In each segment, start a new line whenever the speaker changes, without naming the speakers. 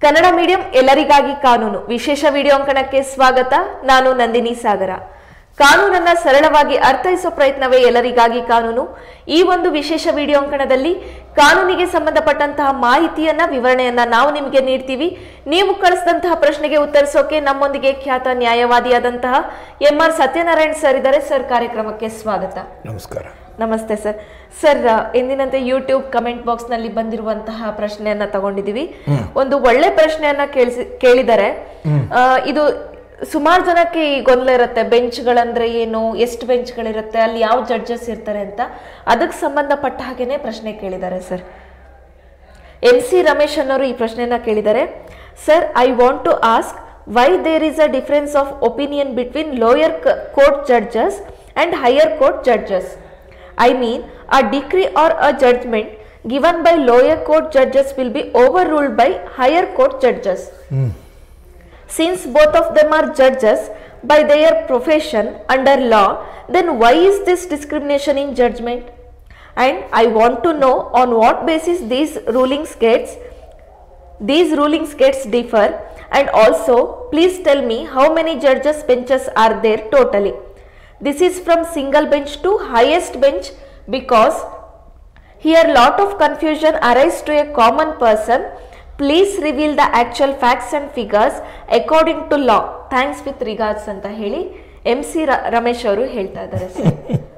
Kannada medium ಎಲ್ಲರಿಗಾಗಿ ಕಾನೂನು ವಿಶೇಷ video ಅಂಕಣಕ್ಕೆ ಸ್ವಾಗತ ನಾನು ನಂದಿನಿ ಸಾಗರ ಕಾನೂನನ್ನ ಸರಳವಾಗಿ ಅರ್ಥೈಸೋ ಪ್ರಯತ್ನವೇ ಎಲ್ಲರಿಗಾಗಿ ಕಾನೂನು ಈ ಒಂದು ವಿಶೇಷ ವಿಡಿಯೋ ಅಂಕಣದಲ್ಲಿ ಕಾನೂನಿಗೆ ಸಂಬಂಧಪಟ್ಟಂತಹ ಮಾಹಿತಿಯನ್ನ ವಿವರಣೆಯನ್ನ ನಾವು ನಿಮಗೆ ನೀಡ್ತೀವಿ ನೀವು ಕಳಿಸಿದಂತಹ ಪ್ರಶ್ನೆಗೆ ಉತ್ತರಿಸೋಕೆ ನಮ್ಮೊಂದಿಗೆ ಖ್ಯಾತ ನ್ಯಾಯವಾದಿಯಾದಂತಹ ಎಂ ಆರ್ ಸತ್ಯನಾರಾಯಣ್ ಸರ್ ಇದ್ದಾರೆ ಸರ್ ಕಾರ್ಯಕ್ರಮಕ್ಕೆ ಸ್ವಾಗತ
ನಮಸ್ಕಾರ
ನಮಸ್ತೆ ಸರ್ ಸರ್ ಎಂದಿನಂತೆ ಯೂಟ್ಯೂಬ್ ಕಮೆಂಟ್ ಬಾಕ್ಸ್ ನಲ್ಲಿ ಬಂದಿರುವಂತಹ ಪ್ರಶ್ನೆಯನ್ನ ತಗೊಂಡಿದೀವಿ ಒಂದು ಒಳ್ಳೆ ಪ್ರಶ್ನೆಯನ್ನ ಕೇಳಿಸಿ ಕೇಳಿದರೆ ಆ, ಇದು ಸುಮಾರು ಜನಕ್ಕೆ ಈ ಗೊಂದಲ ಇರುತ್ತೆ ಬೆಂಚ್ಗಳಂದ್ರೆ ಏನು ಎಷ್ಟು ಬೆಂಚ್ಗಳಿರುತ್ತೆ ಅಲ್ಲಿ ಯಾವ ಜಡ್ಜಸ್ ಇರ್ತಾರೆ ಅಂತ ಅದಕ್ಕೆ ಸಂಬಂಧಪಟ್ಟ ಹಾಗೇನೆ ಪ್ರಶ್ನೆ ಕೇಳಿದ್ದಾರೆ ಸರ್ ಎಂ ಸಿ ರಮೇಶ್ ಅನ್ನೋರು ಈ ಪ್ರಶ್ನೆಯನ್ನ ಕೇಳಿದ್ದಾರೆ sir I want to ask why there is a difference of opinion between lower court judges and higher court judges I mean a decree or a judgment given by lower court judges will be overruled by higher court judges Since both of them are judges by their profession under law, then why is this discrimination in judgment? And I want to know on what basis these rulings gets these rulings gets differ and also please tell me how many judges benches are there totally. This is from single bench to highest bench because here lot of confusion arise to a common person. Please reveal the actual facts and figures according to law. Thanks with regards ಅಂತ ಹೇಳಿ M C Ramesh ಅವರು ಹೇಳ್ತಾ ಇದ್ದಾರೆ sir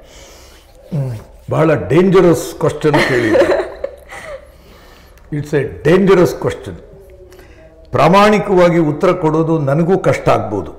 ಬಹಳ dangerous question ಕೇಳಿದೆ it's a dangerous question ಪ್ರಾಮಾಣಿಕವಾಗಿ ಉತ್ತರ ಕೊಡೋದು ನನಗೂ ಕಷ್ಟ ಆಗ್ಬೋದು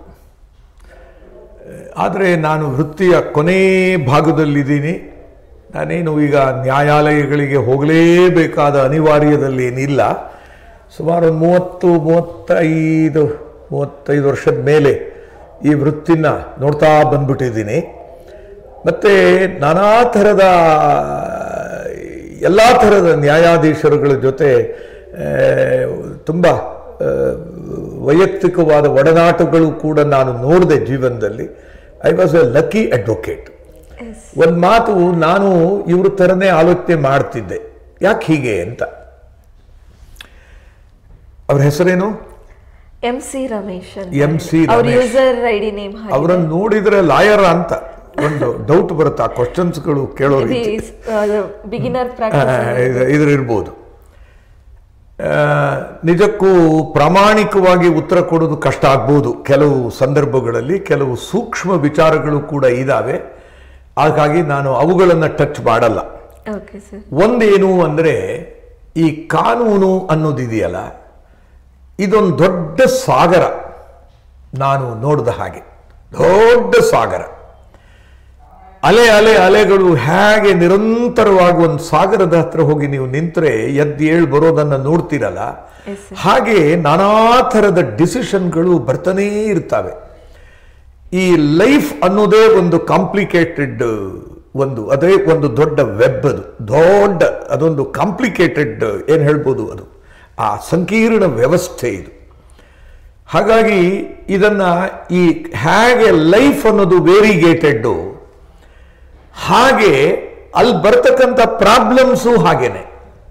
ಆದರೆ ನಾನು ವೃತ್ತಿಯ ಕೊನೇ ಭಾಗದಲ್ಲಿದ್ದೀನಿ ನಾನೇನು ಈಗ ನ್ಯಾಯಾಲಯಗಳಿಗೆ ಹೋಗಲೇಬೇಕಾದ ಅನಿವಾರ್ಯದಲ್ಲಿ ಏನಿಲ್ಲ ಸುಮಾರು ಒಂದು ಮೂವತ್ತು ಮೂವತ್ತೈದು ಮೂವತ್ತೈದು ವರ್ಷದ ಮೇಲೆ ಈ ವೃತ್ತಿನ ನೋಡ್ತಾ ಬಂದ್ಬಿಟ್ಟಿದ್ದೀನಿ ಮತ್ತು ನಾನಾ ಥರದ ಎಲ್ಲ ಥರದ ನ್ಯಾಯಾಧೀಶರುಗಳ ಜೊತೆ ತುಂಬ ವೈಯಕ್ತಿಕವಾದ ಒಡನಾಟಗಳು ಕೂಡ ನಾನು ನೋಡಿದೆ ಜೀವನದಲ್ಲಿ I was a lucky advocate ಒಂದು ಮಾತು ನಾನು ಇವ್ರ ಥರನೇ ಆಲೋಚನೆ ಮಾಡ್ತಿದ್ದೆ ಯಾಕೆ ಹೀಗೆ ಅಂತ ಅವ್ರ ಹೆಸರೇನು
ಎಂ ಸಿ ರಮೇಶ್ ಅಂತ
ಎಂ ಸಿ
ಅವ್ರ
Ramesh.
User I D name
ಅವರನ್ನು ನೋಡಿದ್ರೆ ಲಾಯರ್ ಅಂತ ಒಂದು ಡೌಟ್ ಬರುತ್ತೆ ಆ ಕ್ವಶನ್ಸ್ಗಳು ಕೇಳೋ ರೀತಿ
ಬಿಗಿನರ್
ಆ,
ಪ್ರಾಕ್ಟೀಸ್
ಇದು- ಇದ್ರಿರ್ಬೋದು ಆ, ನಿಜಕ್ಕೂ ಪ್ರಾಮಾಣಿಕವಾಗಿ ಉತ್ತರ ಕೊಡೋದು ಕಷ್ಟ ಆಗ್ಬೋದು ಕೆಲವು ಸಂದರ್ಭಗಳಲ್ಲಿ ಕೆಲವು ಸೂಕ್ಷ್ಮ ವಿಚಾರಗಳು ಕೂಡ ಇದ್ದಾವೆ ಹಾಗಾಗಿ ನಾನು ಅವುಗಳನ್ನು ಟಚ್ ಮಾಡಲ್ಲ
ಓಕೆ ಸರ್
ಒಂದೇನು ಅಂದರೆ ಈ ಕಾನೂನು ಅನ್ನೋದಿದೆಯಲ್ಲ ಇದೊಂದು ದೊಡ್ಡ ಸಾಗರ ನಾನು ನೋಡಿದ ಹಾಗೆ ದೊಡ್ಡ ಸಾಗರ ಅಲೆ ಅಲೆ ಅಲೆಗಳು ಹೇಗೆ ನಿರಂತರವಾಗಿ ಒಂದು ಸಾಗರದ ಹತ್ರ ಹೋಗಿ ನೀವು ನಿಂತರೆ ಎದ್ದು ಏಳು ಬರೋದನ್ನು ನೋಡ್ತೀರಲ್ಲ
Yes, sir.
ಹಾಗೆ ನಾನಾ ಥರದ ಡಿಸಿಷನ್ಗಳು ಬರ್ತಾನೇ ಇರ್ತವೆ ಈ ಲೈಫ್ ಅನ್ನೋದೇ ಒಂದು ಕಾಂಪ್ಲಿಕೇಟೆಡ್ ಒಂದು ಅದೇ ಒಂದು ದೊಡ್ಡ ವೆಬ್ ಅದು ದೊಡ್ಡ ಅದೊಂದು ಕಾಂಪ್ಲಿಕೇಟೆಡ್ ಏನು ಹೇಳ್ಬೋದು ಅದು ಆ ಸಂಕೀರ್ಣ ವ್ಯವಸ್ಥೆ ಇದು ಹಾಗಾಗಿ ಇದನ್ನ ಈ ಹೇಗೆ ಲೈಫ್ ಅನ್ನೋದು ವೇರಿಗೇಟೆಡ್ಡು ಹಾಗೆ ಅಲ್ಲಿ ಬರ್ತಕ್ಕಂಥ ಪ್ರಾಬ್ಲಮ್ಸು ಹಾಗೇನೆ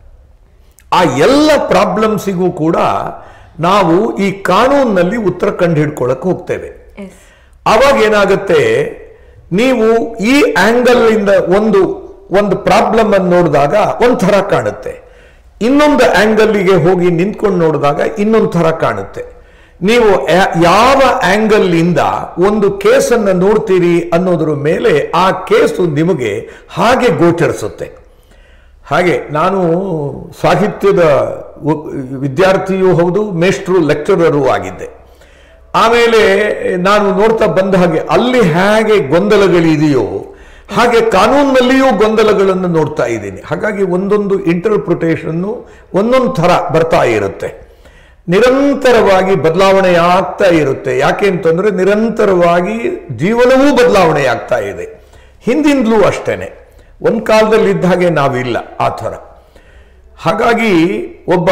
ಆ ಎಲ್ಲ ಪ್ರಾಬ್ಲಮ್ಸಿಗೂ ಕೂಡ ನಾವು ಈ ಕಾನೂನಿನಲ್ಲಿ ಉತ್ತರ ಕಂಡು ಹಿಡ್ಕೊಳಕ್ಕೆ ಹೋಗ್ತೇವೆ
ಎಸ್
ಅವಾಗ ಏನಾಗುತ್ತೆ ನೀವು ಈ ಆಂಗಲ್ ಇಂದ ಒಂದು ಒಂದು ಪ್ರಾಬ್ಲಮ್ ಅನ್ನು ನೋಡಿದಾಗ ಒಂಥರ ಕಾಣುತ್ತೆ ಇನ್ನೊಂದು ಆಂಗಲ್ಗೆ ಹೋಗಿ ನಿಂತ್ಕೊಂಡು ನೋಡಿದಾಗ ಇನ್ನೊಂದು ಥರ ಕಾಣುತ್ತೆ ನೀವು ಯಾ- ಯಾವ ಆಂಗಲ್ ಇಂದ ಒಂದು ಕೇಸನ್ನು ನೋಡ್ತೀರಿ ಅನ್ನೋದ್ರ ಮೇಲೆ ಆ ಕೇಸು ನಿಮಗೆ ಹಾಗೆ ಗೋಚರಿಸುತ್ತೆ ಹಾಗೆ ನಾನು ಸಾಹಿತ್ಯದ ಉ- ವಿದ್ಯಾರ್ಥಿಯೂ ಹೌದು ಮೇಷ್ಟ್ರು ಲೆಕ್ಚರರು ಆಗಿದ್ದೆ ಆಮೇಲೆ ನಾನು ನೋಡ್ತಾ ಬಂದ ಹಾಗೆ ಅಲ್ಲಿ ಹೇಗೆ ಗೊಂದಲಗಳಿದೆಯೋ ಹಾಗೆ ಕಾನೂನಿನಲ್ಲಿಯೂ ಗೊಂದಲಗಳನ್ನು ನೋಡ್ತಾ ಇದ್ದೀನಿ ಹಾಗಾಗಿ ಒಂದೊಂದು ಇಂಟರ್ಪ್ರಿಟೇಷನ್ನು ಒಂದೊಂದು ಥರ ಬರ್ತಾ ಇರುತ್ತೆ ನಿರಂತರವಾಗಿ ಬದಲಾವಣೆ ಆಗ್ತಾ ಇರುತ್ತೆ ಯಾಕೆ ಅಂತಂದ್ರೆ ನಿರಂತರವಾಗಿ ಜೀವನವೂ ಬದಲಾವಣೆ ಆಗ್ತಾ ಇದೆ ಹಿಂದಿಂದಲೂ ಅಷ್ಟೇನೆ ಒಂದು ಕಾಲದಲ್ಲಿ ಇದ್ದ ಹಾಗೆ ನಾವಿಲ್ಲ ಆ ಥರ ಹಾಗಾಗಿ ಒಬ್ಬ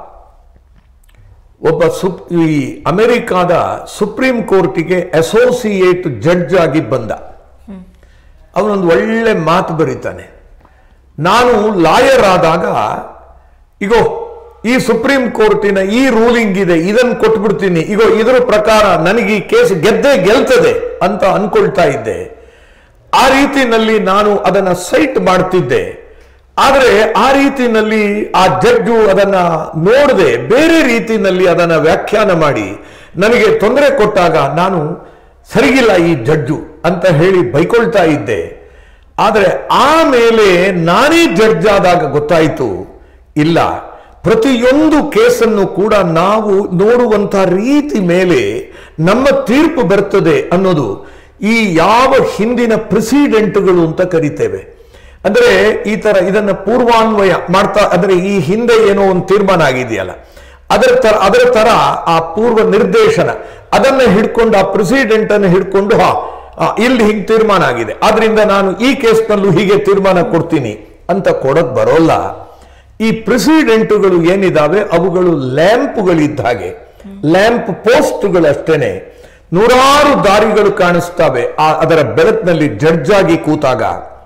ಒಬ್ಬ ಸುಪ್ ಈ ಅಮೆರಿಕಾದ ಸುಪ್ರೀಂ ಕೋರ್ಟಿಗೆ ಅಸೋಸಿಯೇಟ್ ಜಡ್ಜ್ ಆಗಿ ಬಂದ ಅವನೊಂದು ಒಳ್ಳೆ ಮಾತು ಬರೀತಾನೆ ನಾನು ಲಾಯರ್ ಆದಾಗ ಇಗೋ ಈ ಸುಪ್ರೀಂ ಕೋರ್ಟಿನ ಈ ರೂಲಿಂಗ್ ಇದೆ ಇದನ್ನು ಕೊಟ್ಬಿಡ್ತೀನಿ ಈಗ ಇದರ ಪ್ರಕಾರ ನನಗೆ ಈ ಕೇಸ್ ಗೆದ್ದೇ ಗೆಲ್ತದೆ ಅಂತ ಅನ್ಕೊಳ್ತಾ ಇದ್ದೆ ಆ ರೀತಿನಲ್ಲಿ ನಾನು ಅದನ್ನ ಸೈಟ್ ಮಾಡ್ತಿದ್ದೆ ಆದರೆ ಆ ರೀತಿನಲ್ಲಿ ಆ ಜಡ್ಜು ಅದನ್ನ ನೋಡದೆ ಬೇರೆ ರೀತಿನಲ್ಲಿ ಅದನ್ನ ವ್ಯಾಖ್ಯಾನ ಮಾಡಿ ನನಗೆ ತೊಂದರೆ ಕೊಟ್ಟಾಗ ನಾನು ಸರಿಗಿಲ್ಲ ಈ ಜಡ್ಜು ಅಂತ ಹೇಳಿ ಬೈಕೊಳ್ತಾ ಇದ್ದೆ ಆದರೆ ಆಮೇಲೆ ನಾನೇ ಜಡ್ಜ್ ಆದಾಗ ಗೊತ್ತಾಯಿತು ಇಲ್ಲ ಪ್ರತಿಯೊಂದು ಕೇಸನ್ನು ಕೂಡ ನಾವು ನೋಡುವಂತ ರೀತಿ ಮೇಲೆ ನಮ್ಮ ತೀರ್ಪು ಬರ್ತದೆ ಅನ್ನೋದು ಈ ಯಾವ ಹಿಂದಿನ ಪ್ರೆಸಿಡೆಂಟ್ಗಳು ಅಂತ ಕರಿತೇವೆ ಅಂದ್ರೆ ಈ ತರ ಇದನ್ನ ಪೂರ್ವಾನ್ವಯ ಮಾಡ್ತಾ ಅಂದ್ರೆ ಈ ಹಿಂದೆ ಏನೋ ಒಂದು ತೀರ್ಮಾನ ಆಗಿದೆಯಲ್ಲ ಅದರ ತರ ಅದರ ತರ ಆ ಪೂರ್ವ ನಿರ್ದೇಶನ ಅದನ್ನ ಹಿಡ್ಕೊಂಡು ಆ ಪ್ರೆಸಿಡೆಂಟ್ ಅನ್ನು ಹಿಡ್ಕೊಂಡು ಹಾ ಆ, ಇಲ್ಲಿ ಹಿಂಗ್ ತೀರ್ಮಾನ ಆಗಿದೆ ಆದ್ರಿಂದ ನಾನು ಈ ಕೇಸ್ನಲ್ಲೂ ಹೀಗೆ ತೀರ್ಮಾನ ಕೊಡ್ತೀನಿ ಅಂತ ಕೊಡಕ್ ಬರೋಲ್ಲ ಈ ಪ್ರೆಸಿಡೆಂಟುಗಳು ಏನಿದಾವೆ ಅವುಗಳು ಲ್ಯಾಂಪ್ಗಳಿದ್ದ ಹಾಗೆ ಲ್ಯಾಂಪ್ ಪೋಸ್ಟ್ಗಳಷ್ಟೇನೆ ನೂರಾರು ದಾರಿಗಳು ಕಾಣಿಸ್ತವೆ ಆ ಅದರ ಬೆಳಕಿನಲ್ಲಿ ಜಡ್ಜ್ ಆಗಿ ಕೂತಾಗ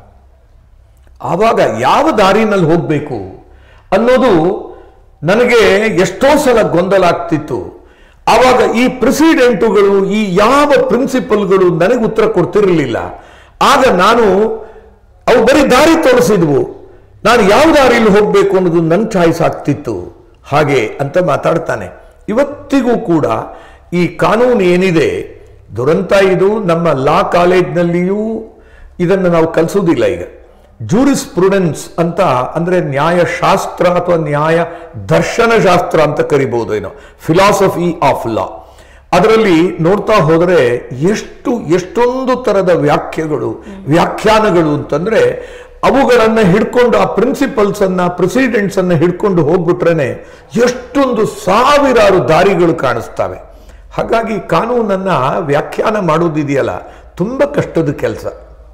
ಆವಾಗ ಯಾವ ದಾರಿನಲ್ಲಿ ಹೋಗ್ಬೇಕು ಅನ್ನೋದು ನನಗೆ ಎಷ್ಟೋ ಸಲ ಗೊಂದಲ ಆಗ್ತಿತ್ತು ಆವಾಗ ಈ ಪ್ರೆಸಿಡೆಂಟುಗಳು ಈ ಯಾವ ಪ್ರಿನ್ಸಿಪಲ್ಗಳು ನನಗೆ ಉತ್ತರ ಕೊಡ್ತಿರಲಿಲ್ಲ ಆಗ ನಾನು ಅವು ಬರೀ ದಾರಿ ತೋರಿಸಿದ್ವು ನಾನು ಯಾವ ದಾರಿಯಲ್ಲಿ ಹೋಗ್ಬೇಕು ಅನ್ನೋದು ನನ್ನ ಚಾಯ್ಸ್ ಆಗ್ತಿತ್ತು ಹಾಗೆ ಅಂತ ಮಾತಾಡ್ತಾನೆ ಇವತ್ತಿಗೂ ಕೂಡ ಈ ಕಾನೂನು ಏನಿದೆ ದುರಂತ ಇದು ನಮ್ಮ ಲಾ ಕಾಲೇಜ್ನಲ್ಲಿಯೂ ಇದನ್ನು ನಾವು ಕಲಿಸೋದಿಲ್ಲ ಈಗ ಜೂರಿಸ್ ಪ್ರುಡೆನ್ಸ್ ಅಂತ ಅಂದ್ರೆ ನ್ಯಾಯಶಾಸ್ತ್ರ ಅಥವಾ ನ್ಯಾಯ ದರ್ಶನಶಾಸ್ತ್ರ ಅಂತ ಕರಿಬಹುದು ಏನೋ ಫಿಲಾಸಫಿ ಆಫ್ ಲಾ ಅದರಲ್ಲಿ ನೋಡ್ತಾ ಹೋದರೆ ಎಷ್ಟು ಎಷ್ಟೊಂದು ತರದ ವ್ಯಾಖ್ಯೆಗಳು ವ್ಯಾಖ್ಯಾನಗಳು ಅಂತಂದ್ರೆ ಅವುಗಳನ್ನ ಹಿಡ್ಕೊಂಡು ಆ ಪ್ರಿನ್ಸಿಪಲ್ಸ್ ಅನ್ನ ಪ್ರೆಸಿಡೆಂಟ್ಸ್ ಅನ್ನ ಹಿಡ್ಕೊಂಡು ಹೋಗ್ಬಿಟ್ರೇನೆ ಎಷ್ಟೊಂದು ಸಾವಿರಾರು ದಾರಿಗಳು ಕಾಣಿಸ್ತವೆ ಹಾಗಾಗಿ ಕಾನೂನನ್ನ ವ್ಯಾಖ್ಯಾನ ಮಾಡೋದಿದೆಯಲ್ಲ ತುಂಬಾ ಕಷ್ಟದ ಕೆಲಸ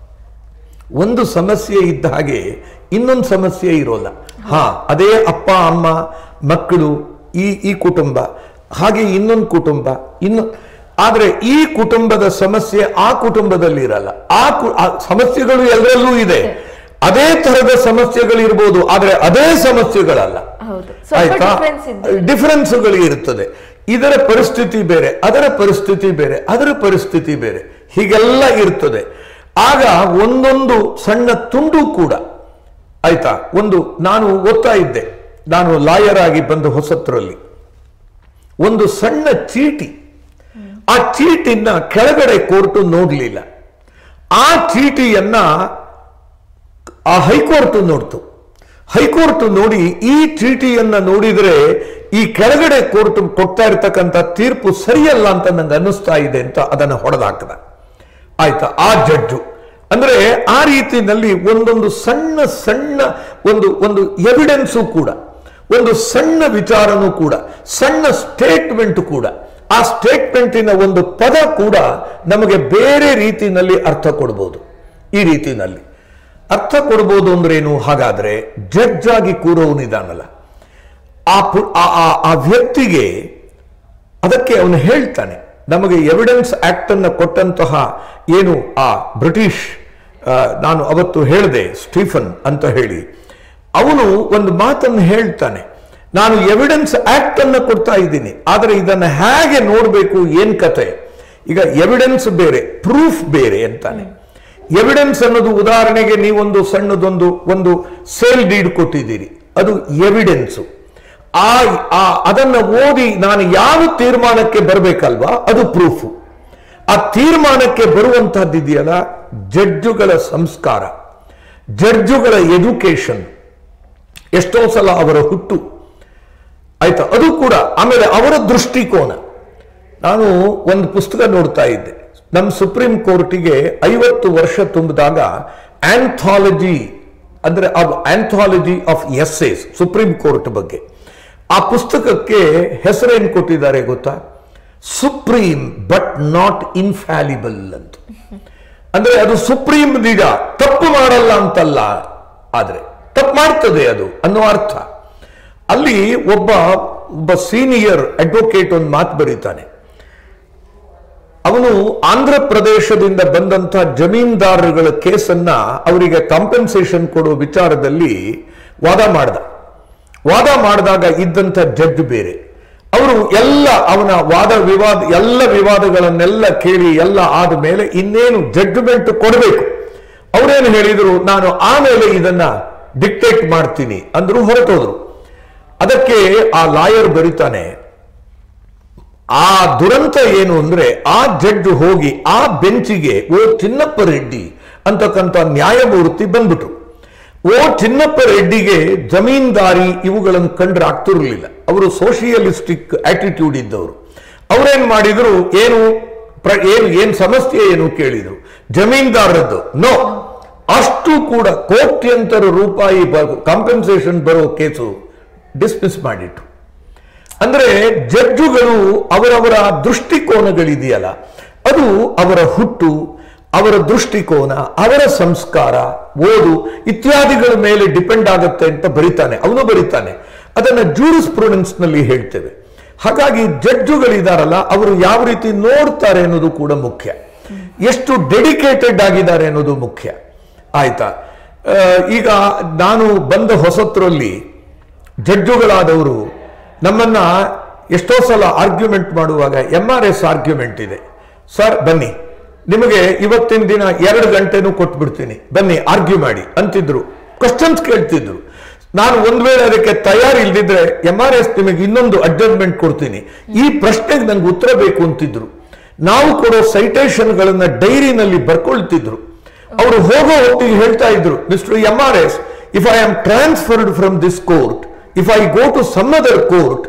ಒಂದು ಸಮಸ್ಯೆ ಇದ್ದ ಹಾಗೆ ಇನ್ನೊಂದು ಸಮಸ್ಯೆ ಇರೋಲ್ಲ ಹಾ ಅದೇ ಅಪ್ಪ ಅಮ್ಮ ಮಕ್ಕಳು ಈ ಈ ಕುಟುಂಬ ಹಾಗೆ ಇನ್ನೊಂದು ಕುಟುಂಬ ಇನ್ನು ಆದ್ರೆ ಈ ಕುಟುಂಬದ ಸಮಸ್ಯೆ ಆ ಕುಟುಂಬದಲ್ಲಿ ಇರಲ್ಲ ಆ ಕು- ಆ ಸಮಸ್ಯೆಗಳು ಎಲ್ಲರಲ್ಲೂ ಇದೆ ಅದೇ ತರದ ಸಮಸ್ಯೆಗಳು ಇರ್ಬೋದು ಆದ್ರೆ ಅದೇ ಸಮಸ್ಯೆಗಳಲ್ಲ
ಹೌದು ಸ್ವಲ್ಪ
ಆಯ್ತಾ
ಡಿಫ್ರೆನ್ಸ್ ಇದೆ
ಡಿಫರೆನ್ಸ್ಗಳು ಇರುತ್ತದೆ ಇದರ ಪರಿಸ್ಥಿತಿ ಬೇರೆ ಅದರ ಪರಿಸ್ಥಿತಿ ಬೇರೆ ಅದರ ಪರಿಸ್ಥಿತಿ ಬೇರೆ ಹೀಗೆಲ್ಲ ಇರ್ತದೆ ಆಗ ಒಂದೊಂದು ಸಣ್ಣ ತುಂಡು ಕೂಡ ಆಯ್ತಾ ಒಂದು ನಾನು ಓದ್ತಾ ಇದ್ದೆ ನಾನು ಲಾಯರ್ ಆಗಿ ಬಂದ ಹೊಸತ್ರಲ್ಲಿ ಒಂದು ಸಣ್ಣ ಚೀಟಿ ಆ ಚೀಟಿನ ಕೆಳಗಡೆ ಕೋರ್ಟ್ ನೋಡ್ಲಿಲ್ಲ ಆ ಚೀಟಿಯನ್ನ ಆ ಹೈಕೋರ್ಟ್ ನೋಡ್ತು ಹೈಕೋರ್ಟ್ ನೋಡಿ ಈ ಚೀಟಿಯನ್ನ ನೋಡಿದ್ರೆ ಈ ಕೆಳಗಡೆ ಕೋರ್ಟ್ ಕೊಡ್ತಾ ಇರ್ತಕ್ಕಂಥ ತೀರ್ಪು ಸರಿಯಲ್ಲ ಅಂತ ನಂಗೆ ಅನ್ನಿಸ್ತಾ ಇದೆ ಅಂತ ಅದನ್ನ ಹೊಡೆದಾಕದ ಆಯ್ತಾ ಆ ಜಡ್ಜು ಅಂದ್ರೆ ಆ ರೀತಿಯಲ್ಲಿ ಒಂದೊಂದು ಸಣ್ಣ ಸಣ್ಣ ಒಂದು ಒಂದು ಎವಿಡೆನ್ಸು ಕೂಡ ಒಂದು ಸಣ್ಣ ವಿಚಾರನೂ ಕೂಡ ಸಣ್ಣ ಸ್ಟೇಟ್ಮೆಂಟ್ ಕೂಡ ಆ ಸ್ಟೇಟ್ಮೆಂಟಿನ ಒಂದು ಪದ ಕೂಡ ನಮಗೆ ಬೇರೆ ರೀತಿಯಲ್ಲಿ ಅರ್ಥ ಕೊಡ್ಬೋದು ಈ ರೀತಿನಲ್ಲಿ ಅರ್ಥ ಕೊಡ್ಬೋದು ಅಂದ್ರೇನು ಹಾಗಾದ್ರೆ ಜಡ್ಜ್ ಆಗಿ ಕೂರೋನಿದಾನಲ್ಲ ಆ ಪು- ಆ- ಆ- ಆ ವ್ಯಕ್ತಿಗೆ ಅದಕ್ಕೆ ಅವನು ಹೇಳ್ತಾನೆ ನಮಗೆ ಎವಿಡೆನ್ಸ್ ಆಕ್ಟ್ ಅನ್ನ ಕೊಟ್ಟಂತಹ ಏನು ಆ ಬ್ರಿಟಿಷ್ ಆ, ನಾನು ಅವತ್ತು ಹೇಳಿದೆ ಸ್ಟೀಫನ್ ಅಂತ ಹೇಳಿ ಅವನು ಒಂದು ಮಾತನ್ನು ಹೇಳ್ತಾನೆ ನಾನು ಎವಿಡೆನ್ಸ್ ಆಕ್ಟ್ ಅನ್ನ ಕೊಡ್ತಾ ಇದ್ದೀನಿ ಆದರೆ ಇದನ್ನ ಹೇಗೆ ನೋಡಬೇಕು ಏನ್ ಕತೆ ಈಗ ಎವಿಡೆನ್ಸ್ ಬೇರೆ ಪ್ರೂಫ್ ಬೇರೆ ಅಂತಾನೆ ಎವಿಡೆನ್ಸ್ ಅನ್ನೋದು ಉದಾಹರಣೆಗೆ ನೀವೊಂದು ಸಣ್ಣದೊಂದು ಒಂದು ಸೇಲ್ ಡೀಡ್ ಕೊಟ್ಟಿದ್ದೀರಿ ಅದು ಎವಿಡೆನ್ಸು ಆ ಆ- ಅದನ್ನ ಓದಿ ನಾನು ಯಾವ ತೀರ್ಮಾನಕ್ಕೆ ಬರಬೇಕಲ್ವಾ ಅದು ಪ್ರೂಫ್ ಆ ತೀರ್ಮಾನಕ್ಕೆ ಬರುವಂತಹದ್ದು ಇದೆಯಲ್ಲ ಜಡ್ಜುಗಳ ಸಂಸ್ಕಾರ ಜಡ್ಜುಗಳ ಎಜುಕೇಶನ್ ಎಷ್ಟೋ ಸಲ ಅವರ ಹುಟ್ಟು ಆಯ್ತಾ ಅದು ಕೂಡ ಆಮೇಲೆ ಅವರ ದೃಷ್ಟಿಕೋನ ನಾನು ಒಂದು ಪುಸ್ತಕ ನೋಡ್ತಾ ಇದ್ದೆ ನಮ್ಮ ಸುಪ್ರೀಂ ಕೋರ್ಟಿಗೆ ಐವತ್ತು ವರ್ಷ ತುಂಬಿದಾಗ ಆಂಥಾಲಜಿ ಅಂದ್ರೆ ಅದು anthology of essays Supreme Court ಬಗ್ಗೆ ಆ ಪುಸ್ತಕಕ್ಕೆ ಹೆಸರೇನು ಕೊಟ್ಟಿದ್ದಾರೆ ಗೊತ್ತಾ ಸುಪ್ರೀಂ ಬಟ್ ನಾಟ್ ಇನ್ಫ್ಯಾಲಿಬಲ್ ಅಂತ ಅಂದ್ರೆ ಅದು ಸುಪ್ರೀಂ ನಿಜ ತಪ್ಪು ಮಾಡಲ್ಲ ಅಂತಲ್ಲ ಆದ್ರೆ ತಪ್ಪು ಮಾಡ್ತದೆ ಅದು ಅನ್ನೋ ಅರ್ಥ ಅಲ್ಲಿ ಒಬ್ಬ ಒಬ್ಬ ಸೀನಿಯರ್ ಅಡ್ವೊಕೇಟ್ ಒಂದು ಮಾತು ಬರೀತಾನೆ ಅವನು ಆಂಧ್ರ ಪ್ರದೇಶದಿಂದ ಬಂದಂತ ಜಮೀನ್ದಾರರುಗಳ ಕೇಸನ್ನ ಅವರಿಗೆ ಕಾಂಪೆನ್ಸೇಷನ್ ಕೊಡೋ ವಿಚಾರದಲ್ಲಿ ವಾದ ಮಾಡ್ದ ವಾದ ಮಾಡಿದಾಗ ಇದ್ದಂಥ ಜಡ್ಜ್ ಬೇರೆ ಅವರು ಎಲ್ಲ ಅವನ ವಾದ ವಿವಾದ ಎಲ್ಲ ವಿವಾದಗಳನ್ನೆಲ್ಲ ಕೇಳಿ ಎಲ್ಲ ಆದ ಮೇಲೆ ಇನ್ನೇನು ಜಡ್ಜ್ಮೆಂಟ್ ಕೊಡಬೇಕು ಅವರೇನು ಹೇಳಿದ್ರು ನಾನು ಆಮೇಲೆ ಇದನ್ನ ಡಿಕ್ಟೇಟ್ ಮಾಡ್ತೀನಿ ಅಂದ್ರು ಹೊರಟೋದ್ರು ಅದಕ್ಕೆ ಆ ಲಾಯರ್ ಬರೀತಾನೆ ಆ ದುರಂತ ಏನು ಅಂದ್ರೆ ಆ ಜಡ್ಜ್ ಹೋಗಿ ಆ ಬೆಂಚಿಗೆ ಓ ಚಿನ್ನಪ್ಪ ರೆಡ್ಡಿ ಅಂತಕ್ಕಂಥ ನ್ಯಾಯಮೂರ್ತಿ ಬಂದ್ಬಿಟ್ರು ಓ ಚಿನ್ನಪ್ಪ ರೆಡ್ಡಿಗೆ ಜಮೀನ್ದಾರಿ ಇವುಗಳನ್ನು ಕಂಡ್ರೆ ಆಗ್ತಿರ್ಲಿಲ್ಲ ಅವರು ಸೋಷಿಯಲಿಸ್ಟಿಕ್ ಆಟಿಟ್ಯೂಡ್ ಇದ್ದವರು ಅವರೇನ್ ಮಾಡಿದ್ರು ಏನು ಪ್ರ- ಏನು ಏನ್ ಸಮಸ್ಯೆ ಏನು ಕೇಳಿದ್ರು ಜಮೀನ್ದಾರದ್ದು ನೋ ಅಷ್ಟು ಕೂಡ ಕೋಟ್ಯಂತರ ರೂಪಾಯಿ ಕಾಂಪನ್ಸೇಷನ್ ಬರೋ ಕೇಸು ಡಿಸ್ಮಿಸ್ ಮಾಡಿಟ್ಟು ಅಂದ್ರೆ ಜಡ್ಜುಗಳು ಅವರವರ ದೃಷ್ಟಿಕೋನಗಳಿದೆಯಲ್ಲ ಅದು ಅವರ ಹುಟ್ಟು ಅವರ ದೃಷ್ಟಿಕೋನ ಅವರ ಸಂಸ್ಕಾರ ಓದು ಇತ್ಯಾದಿಗಳ ಮೇಲೆ ಡಿಪೆಂಡ್ ಆಗುತ್ತೆ ಅಂತ ಬರಿತಾನೆ ಅವನು ಬರಿತಾನೆ ಅದನ್ನ ಜೂರಿಸ್ಪ್ರೂಡೆನ್ಸ್ ನಲ್ಲಿ ಹೇಳ್ತೇವೆ ಹಾಗಾಗಿ ಜಡ್ಜುಗಳಿದಾರಲ್ಲ ಅವರು ಯಾವ ರೀತಿ ನೋಡ್ತಾರೆ ಅನ್ನೋದು ಕೂಡ ಮುಖ್ಯ ಎಷ್ಟು ಡೆಡಿಕೇಟೆಡ್ ಆಗಿದ್ದಾರೆ ಅನ್ನೋದು ಮುಖ್ಯ ಆಯ್ತಾ ಆ, ಈಗ ನಾನು ಬಂದ ಹೊಸತ್ರಲ್ಲಿ ಜಡ್ಜುಗಳಾದವರು ನಮ್ಮನ್ನ ಎಷ್ಟೋ ಸಲ ಆರ್ಗ್ಯುಮೆಂಟ್ ಮಾಡುವಾಗ ಎಂ ಆರ್ ಎಸ್ ಆರ್ಗ್ಯುಮೆಂಟ್ ಇದೆ ಸರ್ ಬನ್ನಿ ನಿಮಗೆ ಇವತ್ತಿನ ದಿನ ಎರಡು ಗಂಟೆನೂ ಕೊಟ್ಬಿಡ್ತೀನಿ ಬನ್ನಿ ಆರ್ಗ್ಯೂ ಮಾಡಿ ಅಂತಿದ್ರು ಕ್ವಶನ್ಸ್ ಕೇಳ್ತಿದ್ರು ನಾನು ಒಂದ್ ವೇಳೆ ಅದಕ್ಕೆ ತಯಾರಿಲ್ದಿದ್ರೆ ಎಂ ಆರ್ ಎಸ್ ನಿಮಗೆ ಇನ್ನೊಂದು ಅಡ್ಜಸ್ಟ್ಮೆಂಟ್ ಕೊಡ್ತೀನಿ ಈ ಪ್ರಶ್ನೆಗೆ ನಂಗೆ ಉತ್ತರ ಬೇಕು ಅಂತಿದ್ರು ನಾವು ಕೊಡೋ ಸೈಟೇಷನ್ಗಳನ್ನ ಡೈರಿನಲ್ಲಿ ಬರ್ಕೊಳ್ತಿದ್ರು ಅವರು ಹೋಗೋ ಹೊತ್ತಿಗೆ ಹೇಳ್ತಾ ಇದ್ರು mister M R S if I am transferred from this court if I go to some other court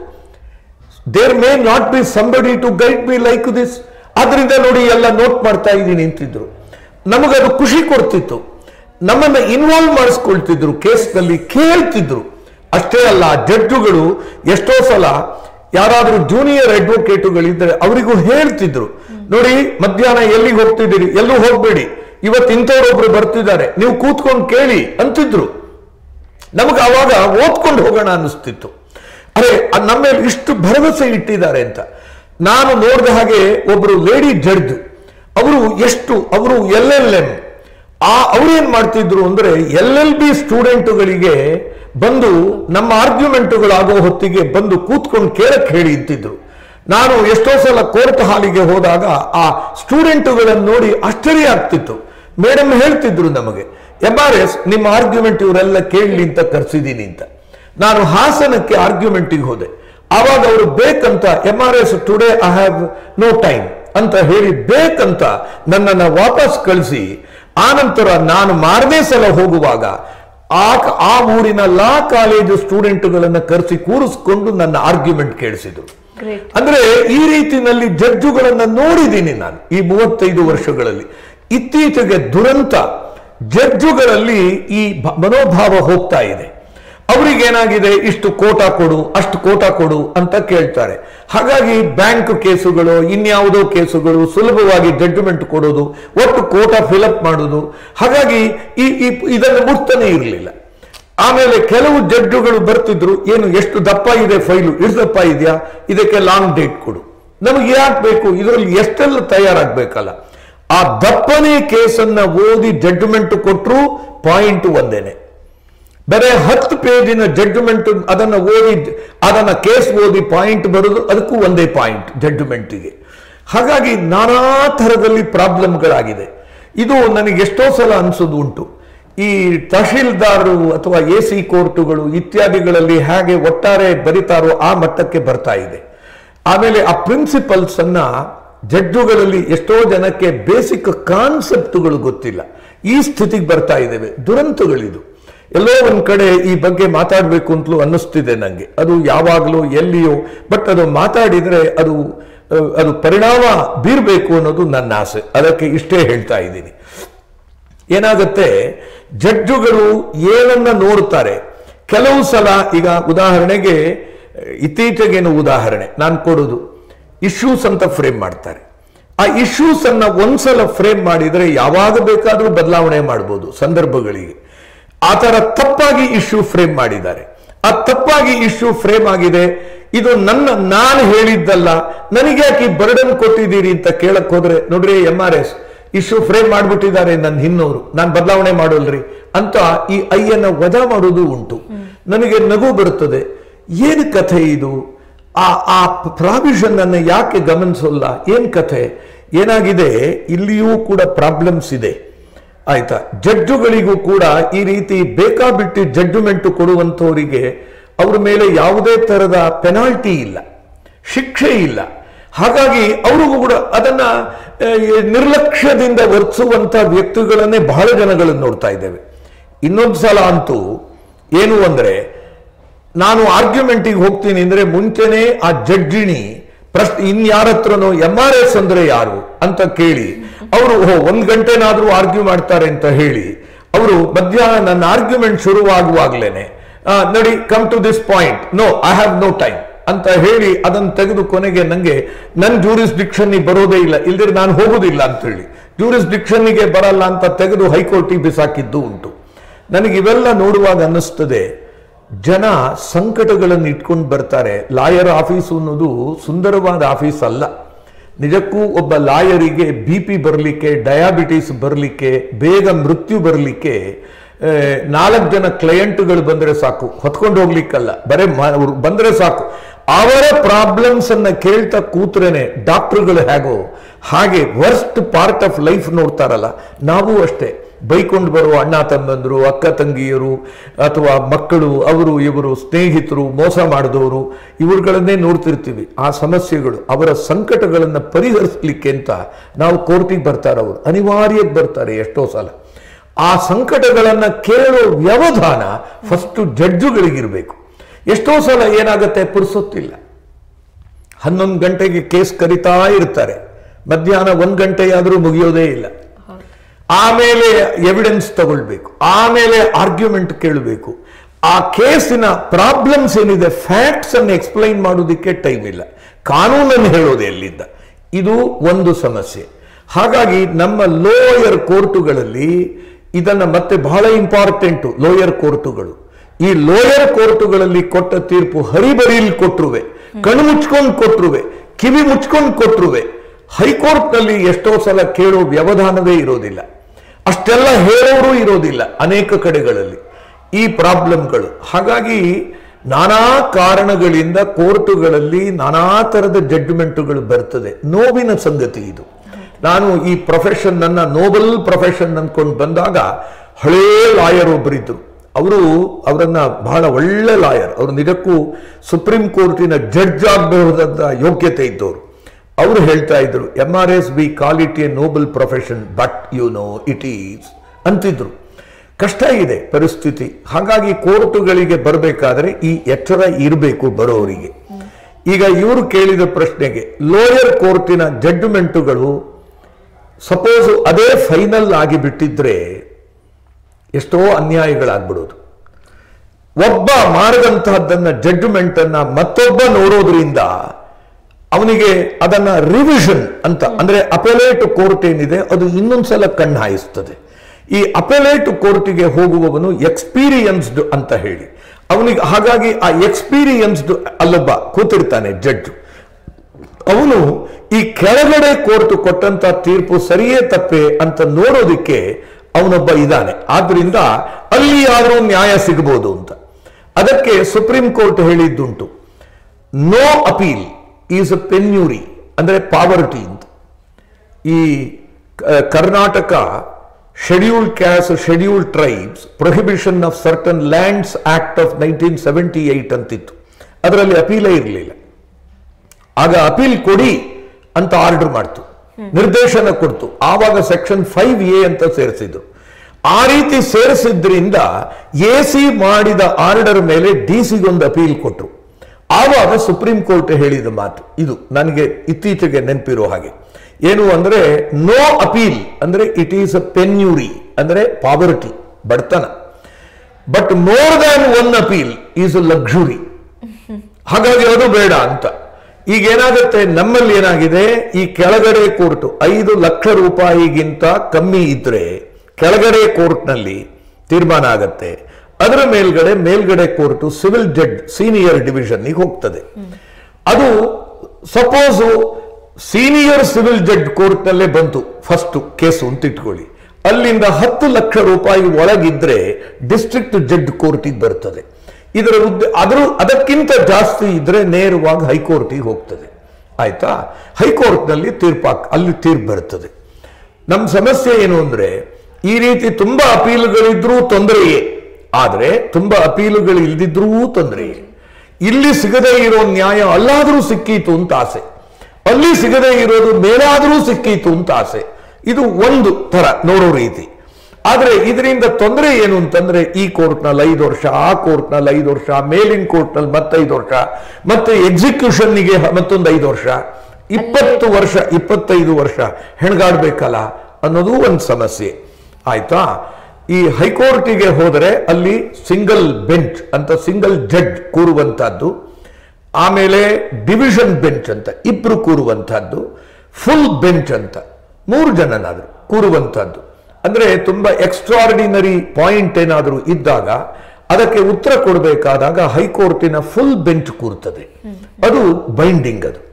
there may not be somebody to guide me like this ಆದ್ರಿಂದ ನೋಡಿ ಎಲ್ಲ ನೋಟ್ ಮಾಡ್ತಾ ಇದ್ದೀನಿ ಅಂತಿದ್ರು ನಮಗದು ಖುಷಿ ಕೊಡ್ತಿತ್ತು ನಮ್ಮನ್ನ ಇನ್ವಾಲ್ವ್ ಮಾಡಿಸ್ಕೊಳ್ತಿದ್ರು ಕೇಸ್ನಲ್ಲಿ ಕೇಳ್ತಿದ್ರು ಅಷ್ಟೇ ಅಲ್ಲ ಜಡ್ಜುಗಳು ಎಷ್ಟೋ ಸಲ ಯಾರಾದ್ರೂ ಜೂನಿಯರ್ ಅಡ್ವೊಕೇಟುಗಳಿದ್ರೆ ಅವರಿಗೂ ಹೇಳ್ತಿದ್ರು ನೋಡಿ ಮಧ್ಯಾಹ್ನ ಎಲ್ಲಿಗೆ ಹೋಗ್ತಿದ್ದೀರಿ ಎಲ್ಲೂ ಹೋಗ್ಬೇಡಿ ಇವತ್ತು ಇಂಥವ್ರೊಬ್ರು ಬರ್ತಿದ್ದಾರೆ ನೀವು ಕೂತ್ಕೊಂಡು ಕೇಳಿ ಅಂತಿದ್ರು ನಮಗೆ ಅವಾಗ ಓದ್ಕೊಂಡು ಹೋಗೋಣ ಅನ್ನಿಸ್ತಿತ್ತು ಅರೆ ಅದ್ ನಮ್ಮ ಮೇಲೆ ಇಷ್ಟು ಭರವಸೆ ಇಟ್ಟಿದ್ದಾರೆ ಅಂತ ನಾನು ನೋಡಿದ ಹಾಗೆ ಒಬ್ರು ಲೇಡಿ ಜಡ್ಜ್ ಅವರು ಎಷ್ಟು ಅವರು ಎಲ್ ಎಲ್ ಎಂ ಆ ಅವ್ರೇನ್ ಮಾಡ್ತಿದ್ರು ಅಂದ್ರೆ ಎಲ್ ಎಲ್ ಬಿ ಸ್ಟೂಡೆಂಟುಗಳಿಗೆ ಬಂದು ನಮ್ಮ ಆರ್ಗ್ಯುಮೆಂಟುಗಳಾಗೋ ಹೊತ್ತಿಗೆ ಬಂದು ಕೂತ್ಕೊಂಡು ಕೇಳಕ್ ಹೇಳಿ ಇತ್ತಿದ್ರು ನಾನು ಎಷ್ಟೋ ಸಲ ಕೋರ್ಟ್ ಹಾಲಿಗೆ ಹೋದಾಗ ಆ ಸ್ಟೂಡೆಂಟುಗಳನ್ನು ನೋಡಿ ಆಶ್ಚರ್ಯ ಆಗ್ತಿತ್ತು ಮೇಡಮ್ ಹೇಳ್ತಿದ್ರು ನಮಗೆ ಎಂ ಆರ್ ಎಸ್ ನಿಮ್ಮ ಆರ್ಗ್ಯುಮೆಂಟ್ ಇವರೆಲ್ಲ ಕೇಳಲಿ ಅಂತ ಕರ್ಸಿದ್ದೀನಿ ಅಂತ ನಾನು ಹಾಸನಕ್ಕೆ ಆರ್ಗ್ಯುಮೆಂಟಿಗೆ ಹೋದೆ ಆವಾಗ ಅವರು ಬೇಕಂತ M R S today I have no time ಅಂತ ಹೇಳಿ ಬೇಕಂತ ನನ್ನನ್ನು ವಾಪಸ್ ಕಳಿಸಿ ಆನಂತರ ನಾನು ಮಾರನೇ ಸಲ ಹೋಗುವಾಗ ಆ ಆ ಊರಿನ ಲಾ ಕಾಲೇಜು ಸ್ಟೂಡೆಂಟ್ಗಳನ್ನ ಕರೆಸಿ ಕೂರಿಸ್ಕೊಂಡು ನನ್ನ ಆರ್ಗ್ಯುಮೆಂಟ್ ಕೇಳಿಸಿದ್ರು
ಗ್ರೇಟ್
ಅಂದ್ರೆ ಈ ರೀತಿನಲ್ಲಿ ಜಡ್ಜುಗಳನ್ನ ನೋಡಿದ್ದೀನಿ ನಾನು ಈ ಮೂವತ್ತೈದು ವರ್ಷಗಳಲ್ಲಿ ಇತ್ತೀಚೆಗೆ ದುರಂತ ಜಡ್ಜುಗಳಲ್ಲಿ ಈ ಭ- ಮನೋಭಾವ ಹೋಗ್ತಾ ಇದೆ ಅವರಿಗೇನಾಗಿದೆ ಇಷ್ಟು ಕೋಟಾ ಕೊಡು ಅಷ್ಟು ಕೋಟಾ ಕೊಡು ಅಂತ ಕೇಳ್ತಾರೆ ಹಾಗಾಗಿ ಬ್ಯಾಂಕ್ ಕೇಸುಗಳು ಇನ್ಯಾವುದೋ ಕೇಸುಗಳು ಸುಲಭವಾಗಿ ಜಡ್ಜ್ಮೆಂಟ್ ಕೊಡೋದು ಒಟ್ಟು ಕೋಟಾ ಫಿಲಪ್ ಮಾಡೋದು ಹಾಗಾಗಿ ಈ ಈ- ಇದನ್ನು ಮುಟ್ತಾನೆ ಇರಲಿಲ್ಲ ಆಮೇಲೆ ಕೆಲವು ಜಡ್ಜುಗಳು ಬರ್ತಿದ್ರು ಏನು ಎಷ್ಟು ದಪ್ಪ ಇದೆ ಫೈಲು ಎಷ್ಟು ದಪ್ಪ ಇದೆಯಾ ಇದಕ್ಕೆ ಲಾಂಗ್ ಡೇಟ್ ಕೊಡು ನಮಗೆ ಯಾಕೆ ಬೇಕು ಇದರಲ್ಲಿ ಎಷ್ಟೆಲ್ಲ ತಯಾರಾಗಬೇಕಲ್ಲ ಆ ದಪ್ಪನೇ ಕೇಸನ್ನ ಓದಿ ಜಡ್ಜ್ಮೆಂಟ್ ಕೊಟ್ಟರು ಪಾಯಿಂಟ್ ಒಂದೇನೆ ಬರೇ ಹತ್ತು ಪೇಜಿನ ಜಡ್ಜ್ಮೆಂಟ್ ಅದನ್ನ ಓದಿ ಅದನ್ನ ಕೇಸ್ ಓದಿ ಪಾಯಿಂಟ್ ಬರೋದು ಅದಕ್ಕೂ ಒಂದೇ ಪಾಯಿಂಟ್ ಜಡ್ಜ್ಮೆಂಟಿಗೆ ಹಾಗಾಗಿ ನಾನಾ ಥರದಲ್ಲಿ ಪ್ರಾಬ್ಲಮ್ಗಳಾಗಿದೆ ಇದು ನನಗೆ ಎಷ್ಟೋ ಸಲ ಅನ್ಸೋದು ಉಂಟು ಈ ತಹಶೀಲ್ದಾರರು ಅಥವಾ ಎ ಸಿ ಕೋರ್ಟುಗಳು ಇತ್ಯಾದಿಗಳಲ್ಲಿ ಹೇಗೆ ಒಟ್ಟಾರೆ ಬರಿತಾರೋ ಆ ಮಟ್ಟಕ್ಕೆ ಬರ್ತಾ ಇದೆ ಆಮೇಲೆ ಆ ಪ್ರಿನ್ಸಿಪಲ್ಸ್ ಅನ್ನ ಜಡ್ಜುಗಳಲ್ಲಿ ಎಷ್ಟೋ ಜನಕ್ಕೆ ಬೇಸಿಕ್ ಕಾನ್ಸೆಪ್ಟ್ಗಳು ಗೊತ್ತಿಲ್ಲ ಈ ಸ್ಥಿತಿಗೆ ಬರ್ತಾ ಇದ್ದೇವೆ ದುರಂತಗಳಿದು ಎಲ್ಲೋ ಒಂದ್ ಕಡೆ ಈ ಬಗ್ಗೆ ಮಾತಾಡಬೇಕು ಅಂತಲೂ ಅನ್ನಿಸ್ತಿದೆ ನನಗೆ ಅದು ಯಾವಾಗಲೂ ಎಲ್ಲಿಯೋ ಬಟ್ ಅದು ಮಾತಾಡಿದ್ರೆ ಅದು ಅಹ್, ಅದು ಪರಿಣಾಮ ಬೀರಬೇಕು ಅನ್ನೋದು ನನ್ನ ಆಸೆ ಅದಕ್ಕೆ ಇಷ್ಟೇ ಹೇಳ್ತಾ ಇದ್ದೀನಿ ಏನಾಗುತ್ತೆ ಜಡ್ಜುಗಳು ಏನನ್ನ ನೋಡ್ತಾರೆ ಕೆಲವು ಸಲ ಈಗ ಉದಾಹರಣೆಗೆ ಇತ್ತೀಚೆಗೇನು ಉದಾಹರಣೆ ನಾನು ಕೊಡೋದು ಇಶ್ಯೂಸ್ ಅಂತ ಫ್ರೇಮ್ ಮಾಡ್ತಾರೆ ಆ ಇಶ್ಯೂಸ್ ಅನ್ನ ಒಂದ್ಸಲ ಫ್ರೇಮ್ ಮಾಡಿದ್ರೆ ಯಾವಾಗ ಬೇಕಾದರೂ ಬದಲಾವಣೆ ಮಾಡ್ಬೋದು ಸಂದರ್ಭಗಳಿಗೆ ಆ ತರ ತಪ್ಪಾಗಿ ಇಶ್ಯೂ ಫ್ರೇಮ್ ಮಾಡಿದ್ದಾರೆ ಆ ತಪ್ಪಾಗಿ ಇಶ್ಯೂ ಫ್ರೇಮ್ ಆಗಿದೆ ಇದು ನನ್ನ ನಾನು ಹೇಳಿದ್ದಲ್ಲ ನನಗೆ ಯಾಕೆ ಬರ್ಡನ್ ಕೊಟ್ಟಿದ್ದೀರಿ ಅಂತ ಕೇಳಕ್ ಹೋದ್ರೆ ನೋಡ್ರಿ M R S issue frame ಮಾಡ್ಬಿಟ್ಟಿದ್ದಾರೆ ನನ್ನ ಹಿನ್ನೋರು ನಾನು ಬದಲಾವಣೆ ಮಾಡೋಲ್ರಿ ಅಂತ ಈ ಐಯನ್ನ ವಜಾ ಮಾಡೋದು ಉಂಟು ನನಗೆ ನಗು ಬರುತ್ತದೆ ಏನು ಕಥೆ ಇದು ಆ ಆ ಪ್ರಾವಿಷನ್ ಅನ್ನು ಯಾಕೆ ಗಮನಿಸೋಲ್ಲ ಏನ್ ಕಥೆ ಏನಾಗಿದೆ ಇಲ್ಲಿಯೂ ಕೂಡ ಪ್ರಾಬ್ಲಮ್ಸ್ ಇದೆ ಆಯ್ತಾ ಜಡ್ಜುಗಳಿಗೂ ಕೂಡ ಈ ರೀತಿ ಬೇಕಾಬಿಟ್ಟು ಜಡ್ಜ್ಮೆಂಟ್ ಕೊಡುವಂಥವರಿಗೆ ಅವ್ರ ಮೇಲೆ ಯಾವುದೇ ತರದ ಪೆನಾಲ್ಟಿ ಇಲ್ಲ ಶಿಕ್ಷೆ ಇಲ್ಲ ಹಾಗಾಗಿ ಅವ್ರಿಗೂ ಕೂಡ ಅದನ್ನ ಆ, ನಿರ್ಲಕ್ಷ್ಯದಿಂದ ವರ್ತಿಸುವಂತ ವ್ಯಕ್ತಿಗಳನ್ನೇ ಬಹಳ ಜನಗಳನ್ನು ನೋಡ್ತಾ ಇದ್ದೇವೆ ಇನ್ನೊಂದು ಸಲ ಅಂತೂ ಏನು ಅಂದ್ರೆ ನಾನು ಆರ್ಗ್ಯುಮೆಂಟಿಗೆ ಹೋಗ್ತೀನಿ ಅಂದ್ರೆ ಮುಂಚೆನೆ ಆ ಜಡ್ಜಿಣಿ ಪ್ರಶ್ನೆ ಇನ್ಯಾರ ಹತ್ರನೋ ಎಂ ಆರ್ ಎಸ್ ಅಂದ್ರೆ ಯಾರು ಅಂತ ಕೇಳಿ ಅವರು ಓ ಒಂದ್ ಗಂಟೆನಾದ್ರೂ ಆರ್ಗ್ಯೂ ಮಾಡ್ತಾರೆ ಅಂತ ಹೇಳಿ ಅವರು ಮಧ್ಯಾಹ್ನ ನನ್ನ ಆರ್ಗ್ಯುಮೆಂಟ್ ಶುರುವಾಗುವಾಗ್ಲೇನೆ ಆ, ನಡಿ come to this point no I have no time ಅಂತ ಹೇಳಿ ಅದನ್ನು ತೆಗೆದು ಕೊನೆಗೆ ನಂಗೆ ನನ್ನ ಜೂರಿಸ್ಡಿಕ್ಷನ್ ಬರೋದೇ ಇಲ್ಲ ಇಲ್ದಿರ ನಾನು ಹೋಗುದಿಲ್ಲ ಅಂತ ಹೇಳಿ ಜೂರಿಸ್ಡಿಕ್ಷನ್ನಿಗೆ ಬರಲ್ಲ ಅಂತ ತೆಗೆದು ಹೈಕೋರ್ಟಿಗೆ ಬಿಸಾಕಿದ್ದು ಉಂಟು ನನಗೆ ಇವೆಲ್ಲ ನೋಡುವಾಗ ಅನ್ನಿಸ್ತದೆ ಜನ ಸಂಕಟಗಳನ್ನು ಇಟ್ಕೊಂಡು ಬರ್ತಾರೆ ಲಾಯರ್ ಆಫೀಸು ಅನ್ನೋದು ಸುಂದರವಾದ ಆಫೀಸ್ ಅಲ್ಲ ನಿಜಕ್ಕೂ ಒಬ್ಬ ಲಾಯರಿಗೆ ಬಿ ಪಿ ಬರಲಿಕ್ಕೆ ಡಯಾಬಿಟಿಸ್ ಬರಲಿಕ್ಕೆ ಬೇಗ ಮೃತ್ಯು ಬರಲಿಕ್ಕೆ ನಾಲ್ಕು ಜನ ಕ್ಲೈಂಟ್ಗಳು ಬಂದರೆ ಸಾಕು ಹೊತ್ಕೊಂಡು ಹೋಗ್ಲಿಕ್ಕಲ್ಲ ಬರೇ ಮ- ಅವ್ರು ಬಂದರೆ ಸಾಕು ಅವರ ಪ್ರಾಬ್ಲಮ್ಸ್ ಅನ್ನ ಕೇಳ್ತಾ ಕೂತ್ರೇನೆ ಡಾಕ್ಟರ್ಗಳು ಹೇಗೋ ಹಾಗೆ ವರ್ಸ್ಟ್ ಪಾರ್ಟ್ ಆಫ್ ಲೈಫ್ ನೋಡ್ತಾರಲ್ಲ ನಾವು ಅಷ್ಟೇ ಬೈಕೊಂಡು ಬರುವ ಅಣ್ಣ ತಮ್ಮಂದರು ಅಕ್ಕ ತಂಗಿಯರು ಅಥವಾ ಮಕ್ಕಳು ಅವರು ಇವರು ಸ್ನೇಹಿತರು ಮೋಸ ಮಾಡಿದವರು ಇವುಗಳನ್ನೇ ನೋಡ್ತಿರ್ತೀವಿ ಆ ಸಮಸ್ಯೆಗಳು ಅವರ ಸಂಕಟಗಳನ್ನು ಪರಿಹರಿಸಲಿಕ್ಕೆ ಅಂತ ನಾವು ಕೋರ್ಟಿಗೆ ಬರ್ತಾರೆ ಅವರು ಅನಿವಾರ್ಯಕ್ಕೆ ಬರ್ತಾರೆ ಎಷ್ಟೋ ಸಲ ಆ ಸಂಕಟಗಳನ್ನು ಕೇಳೋ ವ್ಯವಧಾನ ಫಸ್ಟ್ ಜಡ್ಜುಗಳಿಗಿರಬೇಕು ಎಷ್ಟೋ ಸಲ ಏನಾಗುತ್ತೆ ಪುರ್ಸೊತ್ತಿಲ್ಲ ಹನ್ನೊಂದು ಗಂಟೆಗೆ ಕೇಸ್ ಕರಿತಾ ಇರ್ತಾರೆ ಮಧ್ಯಾಹ್ನ ಒಂದು ಗಂಟೆಯಾದರೂ ಮುಗಿಯೋದೇ ಇಲ್ಲ ಆಮೇಲೆ ಎವಿಡೆನ್ಸ್ ತಗೊಳ್ಬೇಕು ಆಮೇಲೆ ಆರ್ಗ್ಯುಮೆಂಟ್ ಕೇಳಬೇಕು ಆ ಕೇಸಿನ ಪ್ರಾಬ್ಲಮ್ಸ್ ಏನಿದೆ ಫ್ಯಾಕ್ಟ್ಸ್ ಅನ್ನು ಎಕ್ಸ್ಪ್ಲೈನ್ ಮಾಡೋದಕ್ಕೆ ಟೈಮ್ ಇಲ್ಲ ಕಾನೂನನ್ನು ಹೇಳೋದು ಎಲ್ಲಿಂದ ಇದು ಒಂದು ಸಮಸ್ಯೆ ಹಾಗಾಗಿ ನಮ್ಮ ಲೋಯರ್ ಕೋರ್ಟುಗಳಲ್ಲಿ ಇದನ್ನ ಮತ್ತೆ ಬಹಳ ಇಂಪಾರ್ಟೆಂಟು ಲೋಯರ್ ಕೋರ್ಟುಗಳು ಈ ಲೋಯರ್ ಕೋರ್ಟುಗಳಲ್ಲಿ ಕೊಟ್ಟ ತೀರ್ಪು ಹರಿಬರಿಲಿ ಕೊಟ್ರುವೆ ಕಣ್ಣು ಮುಚ್ಕೊಂಡು ಕೊಟ್ರುವೆ ಕಿವಿ ಮುಚ್ಕೊಂಡು ಕೊಟ್ರುವೆ ಹೈಕೋರ್ಟ್ನಲ್ಲಿ ಎಷ್ಟೋ ಸಲ ಕೇಳೋ ವ್ಯವಧಾನವೇ ಇರೋದಿಲ್ಲ ಅಷ್ಟೆಲ್ಲ ಹೇಳೋರು ಇರೋದಿಲ್ಲ ಅನೇಕ ಕಡೆಗಳಲ್ಲಿ ಈ ಪ್ರಾಬ್ಲಮ್ಗಳು ಹಾಗಾಗಿ ನಾನಾ ಕಾರಣಗಳಿಂದ ಕೋರ್ಟುಗಳಲ್ಲಿ ನಾನಾ ತರದ ಜಡ್ಜ್ಮೆಂಟುಗಳು ಬರ್ತದೆ ನೋವಿನ ಸಂಗತಿ ಇದು ನಾನು ಈ ಪ್ರೊಫೆಷನ್ ನನ್ನ ನೋಬಲ್ ಪ್ರೊಫೆಷನ್ ಅಂದ್ಕೊಂಡು ಬಂದಾಗ ಹಳೇ ಲಾಯರ್ ಒಬ್ಬರಿದ್ರು ಅವರು ಅವರನ್ನ ಬಹಳ ಒಳ್ಳೆ ಲಾಯರ್ ಅವರು ನಿಜಕ್ಕೂ ಸುಪ್ರೀಂ ಕೋರ್ಟಿನ ಜಡ್ಜ್ ಆಗಬಹುದಾದ ಯೋಗ್ಯತೆ ಇದ್ದವರು ಅವರು ಹೇಳ್ತಾ ಇದ್ರು M R S B call it a noble profession but you know it is ಅಂತಿದ್ರು ಕಷ್ಟ ಇದೆ ಪರಿಸ್ಥಿತಿ ಹಾಗಾಗಿ ಕೋರ್ಟುಗಳಿಗೆ ಬರಬೇಕಾದ್ರೆ ಈ ಎಚ್ಚರ ಇರಬೇಕು ಬರೋರಿಗೆ ಈಗ ಇವರು ಕೇಳಿದ ಪ್ರಶ್ನೆಗೆ ಲೋಯರ್ ಕೋರ್ಟಿನ ಜಡ್ಜ್ಮೆಂಟುಗಳು ಸಪೋಸ್ ಅದೇ ಫೈನಲ್ ಆಗಿ ಬಿಟ್ಟಿದ್ರೆ ಎಷ್ಟೋ ಅನ್ಯಾಯಗಳಾಗ್ಬಿಡೋದು ಒಬ್ಬ ಮಾಡಿದಂತಹದ್ದನ್ನ ಜಡ್ಜ್ಮೆಂಟ್ ಅನ್ನ ಮತ್ತೊಬ್ಬ ನೋಡೋದ್ರಿಂದ ಅವನಿಗೆ ಅದನ್ನ ರಿವಿಷನ್ ಅಂತ ಅಂದ್ರೆ ಅಪೆಲೇಟ್ ಕೋರ್ಟ್ ಏನಿದೆ ಅದು ಇನ್ನೊಂದ್ಸಲ ಕಣ್ಣು ಹಾಯಿಸ್ತದೆ ಈ ಅಪೆಲೇಟ್ ಕೋರ್ಟಿಗೆ ಹೋಗುವವನು ಎಕ್ಸ್ಪೀರಿಯನ್ಸ್ಡ್ ಅಂತ ಹೇಳಿ ಅವನಿಗೆ ಹಾಗಾಗಿ ಆ ಎಕ್ಸ್ಪೀರಿಯನ್ಸ್ಡ್ ಅಲ್ಲೊಬ್ಬ ಕೂತಿರ್ತಾನೆ ಜಡ್ಜ್ ಅವನು ಈ ಕೆಳಗಡೆ ಕೋರ್ಟ್ ಕೊಟ್ಟಂತ ತೀರ್ಪು ಸರಿಯೇ ತಪ್ಪೆ ಅಂತ ನೋಡೋದಿಕ್ಕೆ ಅವನೊಬ್ಬ ಇದ್ದಾನೆ ಆದ್ರಿಂದ ಅಲ್ಲಿ ಆದ್ರೂ ನ್ಯಾಯ ಸಿಗಬಹುದು ಅಂತ ಅದಕ್ಕೆ ಸುಪ್ರೀಂ ಕೋರ್ಟ್ ಹೇಳಿದ್ದುಂಟು no appeal is a penury ಅಂದ್ರೆ ಪಾವರ್ಟಿ ಅಂತ ಈ ಕ- Karnataka scheduled caste scheduled tribes prohibition of certain lands act of nineteen seventy eight ಅಂತಿತ್ತು ಅದರಲ್ಲಿ ಅಪೀಲೇ ಇರಲಿಲ್ಲ ಆಗ ಅಪೀಲ್ ಕೊಡಿ ಅಂತ ಆರ್ಡರ್ ಮಾಡ್ತು ನಿರ್ದೇಶನ ಕೊಡ್ತು ಆವಾಗ ಸೆಕ್ಷನ್ ಫೈವ್ ಎ ಅಂತ ಸೇರಿಸಿದ್ರು ಆ ರೀತಿ ಸೇರಿಸಿದ್ರಿಂದ ಎ ಸಿ ಮಾಡಿದ ಆರ್ಡರ್ ಮೇಲೆ ಡಿ ಸಿಗೊಂದು ಅಪೀಲ್ ಕೊಟ್ರು ಆವಾಗ ಸುಪ್ರೀಂ ಕೋರ್ಟ್ ಹೇಳಿದ ಮಾತು ಇದು ನನಗೆ ಇತ್ತೀಚೆಗೆ ನೆನಪಿರೋ ಹಾಗೆ ಏನು ಅಂದ್ರೆ ನೋ ಅಪೀಲ್ ಅಂದ್ರೆ ಇಟ್ ಈಸ್ ಅ ಪೆನ್ಯೂರಿ ಅಂದ್ರೆ ಪಾವರ್ಟಿ ಬಡತನ but more than one appeal is a luxury ಹಾಗಾಗಿ ಅದು ಬೇಡ ಅಂತ ಈಗ ಏನಾಗುತ್ತೆ ನಮ್ಮಲ್ಲಿ ಏನಾಗಿದೆ ಈ ಕೆಳಗಡೆ ಕೋರ್ಟ್ ಐದು ಲಕ್ಷ ರೂಪಾಯಿಗಿಂತ ಕಮ್ಮಿ ಇದ್ರೆ ಕೆಳಗಡೆ ಕೋರ್ಟ್ನಲ್ಲಿ ತೀರ್ಮಾನ ಆಗತ್ತೆ ಅದರ ಮೇಲ್ಗಡೆ ಮೇಲ್ಗಡೆ court civil judge senior division ಹೋಗ್ತದೆ ಅದು ಸಪೋಸ್ ಸೀನಿಯರ್ ಸಿವಿಲ್ ಜಡ್ಜ್ ಕೋರ್ಟ್ನಲ್ಲೇ ಬಂತು ಫಸ್ಟ್ ಕೇಸು ಅಂತ ಇಟ್ಕೊಳ್ಳಿ ಅಲ್ಲಿಂದ ಹತ್ತು ಲಕ್ಷ ರೂಪಾಯಿ ಒಳಗಿದ್ರೆ ಡಿಸ್ಟ್ರಿಕ್ಟ್ ಜಡ್ಜ್ ಕೋರ್ಟಿಗೆ ಬರ್ತದೆ ಇದರ ಉದ್ದ ಅದ್ರ ಅದಕ್ಕಿಂತ ಜಾಸ್ತಿ ಇದ್ರೆ ನೇರವಾಗಿ ಹೈಕೋರ್ಟಿಗೆ ಹೋಗ್ತದೆ ಆಯ್ತಾ ಹೈಕೋರ್ಟ್ನಲ್ಲಿ ತೀರ್ಪಾಕ್ ಅಲ್ಲಿ ತೀರ್ಪು ಬರ್ತದೆ ನಮ್ಮ ಸಮಸ್ಯೆ ಏನು ಅಂದ್ರೆ ಈ ರೀತಿ ತುಂಬಾ ಅಪೀಲುಗಳಿದ್ರೂ ತೊಂದರೆಯೇ ಆದ್ರೆ ತುಂಬಾ ಅಪೀಲುಗಳು ಇಲ್ದಿದ್ರೂ ತೊಂದರೆಯೇ ಇಲ್ಲಿ ಸಿಗದೇ ಇರೋ ನ್ಯಾಯ ಅಲ್ಲಾದರೂ ಸಿಕ್ಕೀತು ಅಂತ ಆಸೆ ಅಲ್ಲಿ ಸಿಗದೇ ಇರೋದು ಮೇಲಾದರೂ ಸಿಕ್ಕೀತು ಅಂತ ಆಸೆ ಇದು ಒಂದು ತರ ನೋಡೋ ರೀತಿ ಆದ್ರೆ ಇದರಿಂದ ತೊಂದರೆ ಏನು ಅಂತಂದ್ರೆ ಈ ಕೋರ್ಟ್ನಲ್ಲಿ ಐದು ವರ್ಷ ಆ ಕೋರ್ಟ್ನಲ್ಲಿ ಐದು ವರ್ಷ ಮೇಲಿನ ಕೋರ್ಟ್ನಲ್ಲಿ ಮತ್ತೈದು ವರ್ಷ ಮತ್ತೆ ಎಕ್ಸಿಕ್ಯೂಷನ್ನಿಗೆ ಮತ್ತೊಂದು ಐದು ವರ್ಷ ಇಪ್ಪತ್ತು ವರ್ಷ ಇಪ್ಪತ್ತೈದು ವರ್ಷ ಹೆಣ್ಗಾಡ್ಬೇಕಲ್ಲ ಅನ್ನೋದು ಒಂದು ಸಮಸ್ಯೆ ಆಯ್ತಾ ಈ ಹೈಕೋರ್ಟಿಗೆ ಹೋದರೆ ಅಲ್ಲಿ ಸಿಂಗಲ್ ಬೆಂಚ್ ಅಂತ ಸಿಂಗಲ್ ಜಡ್ಜ್ ಕೂರುವಂತಹದ್ದು ಆಮೇಲೆ ಡಿವಿಷನ್ ಬೆಂಚ್ ಅಂತ ಇಬ್ರು ಕೂರುವಂತಹದ್ದು ಫುಲ್ ಬೆಂಚ್ ಅಂತ ಮೂರು ಜನನಾದ್ರು ಕೂರುವಂತಹದ್ದು ಅಂದ್ರೆ ತುಂಬಾ ಎಕ್ಸ್ಟ್ರಾರ್ಡಿನರಿ ಪಾಯಿಂಟ್ ಏನಾದರೂ ಇದ್ದಾಗ ಅದಕ್ಕೆ ಉತ್ತರ ಕೊಡಬೇಕಾದಾಗ ಹೈಕೋರ್ಟಿನ ಫುಲ್ ಬೆಂಚ್ ಕೂರ್ತದೆ ಅದು ಬೈಂಡಿಂಗ್ ಅದು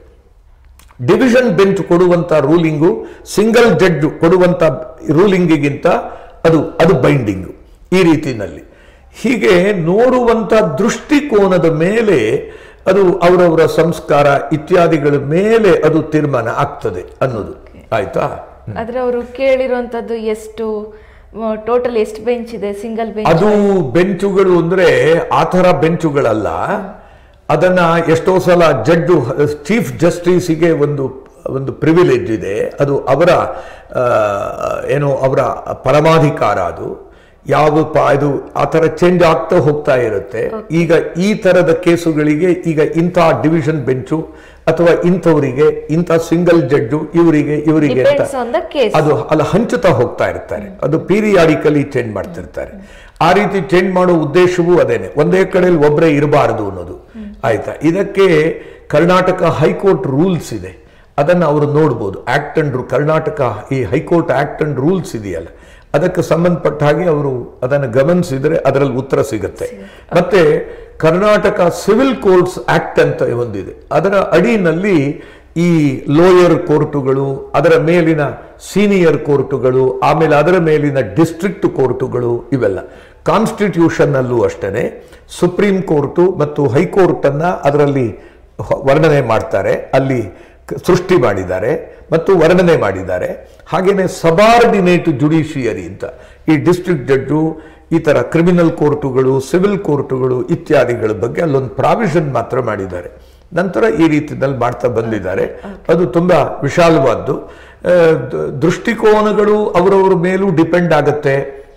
ಡಿವಿಷನ್ ಬೆಂಚ್ ಕೊಡುವಂತ ರೂಲಿಂಗು ಸಿಂಗಲ್ ಜಡ್ಜ್ ಕೊಡುವಂತ ರೂಲಿಂಗಿಗಿಂತ ಅದು ಅದು ಬೈಂಡಿಂಗು ಈ ರೀತಿನಲ್ಲಿ ಹೀಗೆ ನೋಡುವಂತ ದೃಷ್ಟಿಕೋನದ ಮೇಲೆ ಅದು ಅವರವರ ಸಂಸ್ಕಾರ ಇತ್ಯಾದಿಗಳ ಮೇಲೆ ಅದು ತೀರ್ಮಾನ ಆಗ್ತದೆ ಅನ್ನೋದು ಆಯ್ತಾ
ಆದ್ರೆ ಅವರು ಕೇಳಿರುವಂತದ್ದು ಎಷ್ಟು ಟೋಟಲ್ ಎಷ್ಟು ಬೆಂಚ್ ಇದೆ ಸಿಂಗಲ್ ಬೆಂಚ್
ಅದು ಬೆಂಚುಗಳು ಅಂದ್ರೆ ಆ ಥರ ಬೆಂಚುಗಳಲ್ಲ ಅದನ್ನ ಎಷ್ಟೋ ಸಲ ಜಡ್ಜು ಚೀಫ್ ಜಸ್ಟಿಸ್ಗೆ ಒಂದು ಒಂದು ಪ್ರಿವಿಲೇಜ್ ಇದೆ ಅದು ಅವರ ಆ, ಏನು ಅವರ ಪರಮಾಧಿಕಾರ ಅದು ಯಾವ ಪ ಇದು ಆ ಥರ ಚೇಂಜ್ ಆಗ್ತಾ ಹೋಗ್ತಾ ಇರುತ್ತೆ ಈಗ ಈ ಥರದ ಕೇಸುಗಳಿಗೆ ಈಗ ಇಂಥ ಡಿವಿಷನ್ ಬೆಂಚು ಅಥವಾ ಇಂಥವರಿಗೆ ಇಂಥ ಸಿಂಗಲ್ ಜಡ್ಜು ಇವರಿಗೆ ಇವರಿಗೆ ಅಂತ
ಡಿಪೆಂಡ್ಸ್ ಆನ್ ದ ಕೇಸ್
ಅದು ಅಲ್ಲಿ ಹಂಚುತ್ತಾ ಹೋಗ್ತಾ ಇರ್ತಾರೆ ಅದು ಪೀರಿಯಾಡಿಕಲಿ ಚೇಂಜ್ ಮಾಡ್ತಿರ್ತಾರೆ ಆ ರೀತಿ ಚೇಂಜ್ ಮಾಡೋ ಉದ್ದೇಶವೂ ಅದೇನೆ ಒಂದೇ ಕಡೆಯಲ್ಲಿ ಒಬ್ಬರೇ ಇರಬಾರದು ಅನ್ನೋದು ಆಯ್ತಾ ಇದಕ್ಕೆ ಕರ್ನಾಟಕ ಹೈಕೋರ್ಟ್ ರೂಲ್ಸ್ ಇದೆ ಅದನ್ನು ಅವರು ನೋಡ್ಬೋದು ಆಕ್ಟ್ ಅಂಡ್ ಕರ್ನಾಟಕ ಈ ಹೈಕೋರ್ಟ್ ಆಕ್ಟ್ ಅಂಡ್ ರೂಲ್ಸ್ ಇದೆಯಲ್ಲ ಅದಕ್ಕೆ ಸಂಬಂಧಪಟ್ಟ ಹಾಗೆ ಅವರು ಅದನ್ನು ಗಮನಿಸಿದರೆ ಅದರಲ್ಲಿ ಉತ್ತರ ಸಿಗುತ್ತೆ ಮತ್ತೆ ಕರ್ನಾಟಕ ಸಿವಿಲ್ ಕೋರ್ಟ್ಸ್ ಆಕ್ಟ್ ಅಂತ ಒಂದಿದೆ ಅದರ ಅಡಿನಲ್ಲಿ ಈ ಲೋಯರ್ ಕೋರ್ಟುಗಳು ಅದರ ಮೇಲಿನ ಸೀನಿಯರ್ ಕೋರ್ಟುಗಳು ಆಮೇಲೆ ಅದರ ಮೇಲಿನ ಡಿಸ್ಟ್ರಿಕ್ಟ್ ಕೋರ್ಟುಗಳು ಇವೆಲ್ಲ ಕಾನ್ಸ್ಟಿಟ್ಯೂಷನ್ ಅಲ್ಲೂ ಅಷ್ಟೇ ಸುಪ್ರೀಂ ಕೋರ್ಟು ಮತ್ತು ಹೈಕೋರ್ಟ್ ಅನ್ನ ಅದರಲ್ಲಿ ಹೊ- ವರ್ಣನೆ ಮಾಡ್ತಾರೆ ಅಲ್ಲಿ ಕ- ಸೃಷ್ಟಿ ಮಾಡಿದ್ದಾರೆ ಮತ್ತು ವರ್ಣನೆ ಮಾಡಿದ್ದಾರೆ ಹಾಗೇನೆ ಸಬಾರ್ಡಿನೇಟ್ ಜುಡಿಷಿಯರಿ ಅಂತ ಈ ಡಿಸ್ಟ್ರಿಕ್ಟ್ ಜಡ್ಜು ಈ ತರ ಕ್ರಿಮಿನಲ್ ಕೋರ್ಟುಗಳು ಸಿವಿಲ್ ಕೋರ್ಟುಗಳು ಇತ್ಯಾದಿಗಳ ಬಗ್ಗೆ ಅಲ್ಲೊಂದು ಪ್ರಾವಿಷನ್ ಮಾತ್ರ ಮಾಡಿದ್ದಾರೆ ನಂತರ ಈ ರೀತಿಯಲ್ಲಿ ಮಾಡ್ತಾ ಬಂದಿದ್ದಾರೆ ಅದು ತುಂಬಾ ವಿಶಾಲವಾದ್ದು ಆ, ದ- ದೃಷ್ಟಿಕೋನಗಳು ಅವರವರ ಮೇಲೂ ಡಿಪೆಂಡ್ ಆಗತ್ತೆ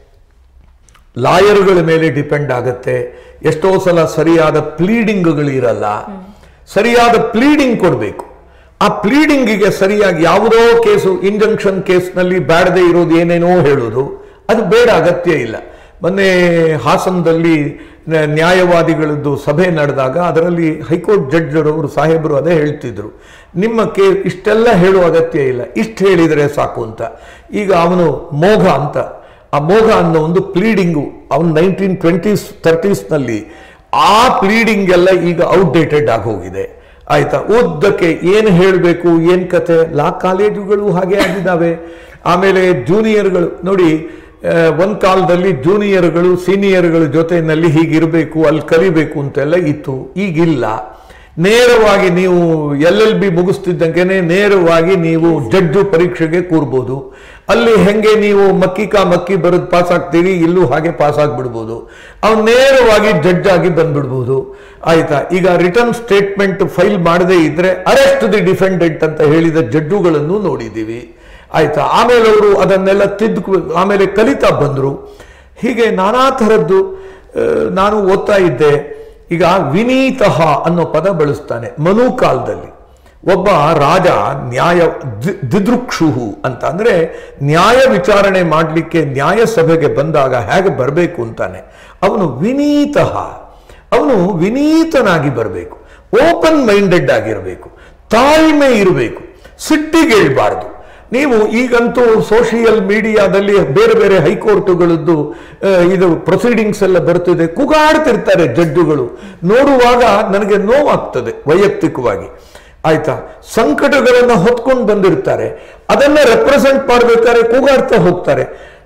ಲಾಯರ್ಗಳ ಮೇಲೆ ಡಿಪೆಂಡ್ ಆಗತ್ತೆ ಎಷ್ಟೋ ಸಲ ಸರಿಯಾದ ಪ್ಲೀಡಿಂಗ್ಗಳು ಇರಲ್ಲ ಸರಿಯಾದ ಪ್ಲೀಡಿಂಗ್ ಕೊಡಬೇಕು ಆ ಪ್ಲೀಡಿಂಗಿಗೆ ಸರಿಯಾಗಿ ಯಾವುದೋ ಕೇಸು ಇಂಜಂಕ್ಷನ್ ಕೇಸ್ನಲ್ಲಿ ಬೇಡದೆ ಇರೋದು ಏನೇನೋ ಹೇಳೋದು ಅದು ಬೇಡ ಅಗತ್ಯ ಇಲ್ಲ ಮೊನ್ನೆ ಹಾಸನದಲ್ಲಿ ನ- ನ್ಯಾಯವಾದಿಗಳದ್ದು ಸಭೆ ನಡೆದಾಗ ಅದರಲ್ಲಿ ಹೈಕೋರ್ಟ್ ಜಡ್ಜರವರು ಸಾಹೇಬರು ಅದೇ ಹೇಳ್ತಿದ್ರು ನಿಮ್ಮ ಕೇ ಇಷ್ಟೆಲ್ಲ ಹೇಳುವ ಅಗತ್ಯ ಇಲ್ಲ ಇಷ್ಟು ಹೇಳಿದರೆ ಸಾಕು ಅಂತ ಈಗ ಅವನು ಮೋಘ ಅಂತ ಆ ಮೋಘ ಅನ್ನೋ ಒಂದು ಪ್ಲೀಡಿಂಗು ಅವನು ನೈನ್ಟೀನ್ ಟ್ವೆಂಟೀಸ್ ತರ್ಟೀಸ್ನಲ್ಲಿ ಆ ಪ್ಲೀಡಿಂಗ್ ಎಲ್ಲ ಈಗ ಔಟ್ಡೇಟೆಡ್ ಆಗಿ ಹೋಗಿದೆ ಆಯ್ತಾ ಓದ್ದಕ್ಕೆ ಏನು ಹೇಳಬೇಕು ಏನ್ ಕತೆ ಲಾ ಕಾಲೇಜುಗಳು ಹಾಗೆ ಆಗಿದ್ದಾವೆ ಆಮೇಲೆ ಜೂನಿಯರ್ಗಳು ನೋಡಿ ಆ, ಒಂದ್ ಕಾಲದಲ್ಲಿ ಜೂನಿಯರ್ಗಳು ಸೀನಿಯರ್ಗಳ ಜೊತೆಯಲ್ಲಿ ಹೀಗಿರಬೇಕು ಅಲ್ಲಿ ಕಲಿಬೇಕು ಅಂತೆಲ್ಲ ಇತ್ತು ಈಗಿಲ್ಲ ನೇರವಾಗಿ ನೀವು ಎಲ್ ಎಲ್ ಬಿ ಮುಗಿಸ್ತಿದ್ದಂಗೆನೆ ನೇರವಾಗಿ ನೀವು ಜಡ್ಜು ಪರೀಕ್ಷೆಗೆ ಕೂರ್ಬೋದು ಅಲ್ಲಿ ಹೆಂಗೆ ನೀವು ಮಕ್ಕಿ ಕಾ ಮಕ್ಕಿ ಬರೋದು ಪಾಸ್ ಆಗ್ತೀರಿ ಇಲ್ಲೂ ಹಾಗೆ ಪಾಸ್ ಆಗ್ಬಿಡ್ಬೋದು ಅವ್ನು ನೇರವಾಗಿ ಜಡ್ಜ್ ಆಗಿ ಬಂದ್ಬಿಡ್ಬೋದು ಆಯ್ತಾ ಈಗ ರಿಟರ್ನ್ ಸ್ಟೇಟ್ಮೆಂಟ್ ಫೈಲ್ ಮಾಡದೇ ಇದ್ರೆ ಅರೆಸ್ಟ್ ದಿ ಡಿಫೆಂಡೆಂಟ್ ಅಂತ ಹೇಳಿದ ಜಡ್ಜುಗಳನ್ನು ನೋಡಿದ್ದೀವಿ ಆಯ್ತಾ ಆಮೇಲೆ ಅವರು ಅದನ್ನೆಲ್ಲ ತಿದ್ದು ಆಮೇಲೆ ಕಲಿತಾ ಬಂದರು ಹೀಗೆ ನಾನಾ ಥರದ್ದು ಆ, ನಾನು ಓದ್ತಾ ಇದ್ದೆ ಈಗ ವಿನೀತಃ ಅನ್ನೋ ಪದ ಬಳಸ್ತಾನೆ ಮನು ಕಾಲದಲ್ಲಿ ಒಬ್ಬ ರಾಜ ನ್ಯಾಯ ದಿ- ದಿದೃಕ್ಷುಹು ಅಂತ ಅಂದ್ರೆ ನ್ಯಾಯ ವಿಚಾರಣೆ ಮಾಡಲಿಕ್ಕೆ ನ್ಯಾಯ ಸಭೆಗೆ ಬಂದಾಗ ಹೇಗೆ ಬರಬೇಕು ಅಂತಾನೆ ಅವನು ವಿನೀತಃ ಅವನು ವಿನೀತನಾಗಿ ಬರಬೇಕು ಓಪನ್ ಮೈಂಡೆಡ್ ಆಗಿರಬೇಕು ತಾಳ್ಮೆ ಇರಬೇಕು ಸಿಟ್ಟಿಗೇಳ್ಬಾರ್ದು ನೀವು ಈಗಂತೂ ಸೋಷಿಯಲ್ ಮೀಡಿಯಾದಲ್ಲಿ ಬೇರೆ ಬೇರೆ ಹೈಕೋರ್ಟುಗಳದ್ದು ಆ, ಇದು ಪ್ರೊಸೀಡಿಂಗ್ಸ್ ಎಲ್ಲ ಬರ್ತಿದೆ ಕೂಗಾಡ್ತಿರ್ತಾರೆ ಜಡ್ಜುಗಳು ನೋಡುವಾಗ ನನಗೆ ನೋವಾಗ್ತದೆ ವೈಯಕ್ತಿಕವಾಗಿ ಆಯ್ತಾ ಸಂಕಟಗಳನ್ನು ಹೊತ್ಕೊಂಡು ಬಂದಿರ್ತಾರೆ ಅದನ್ನ ರೆಪ್ರೆಸೆಂಟ್ ಮಾಡ್ಬೇಕಾದ್ರೆ ಕೂಗಾಡ್ತಾ ಹೋಗ್ತಾರೆ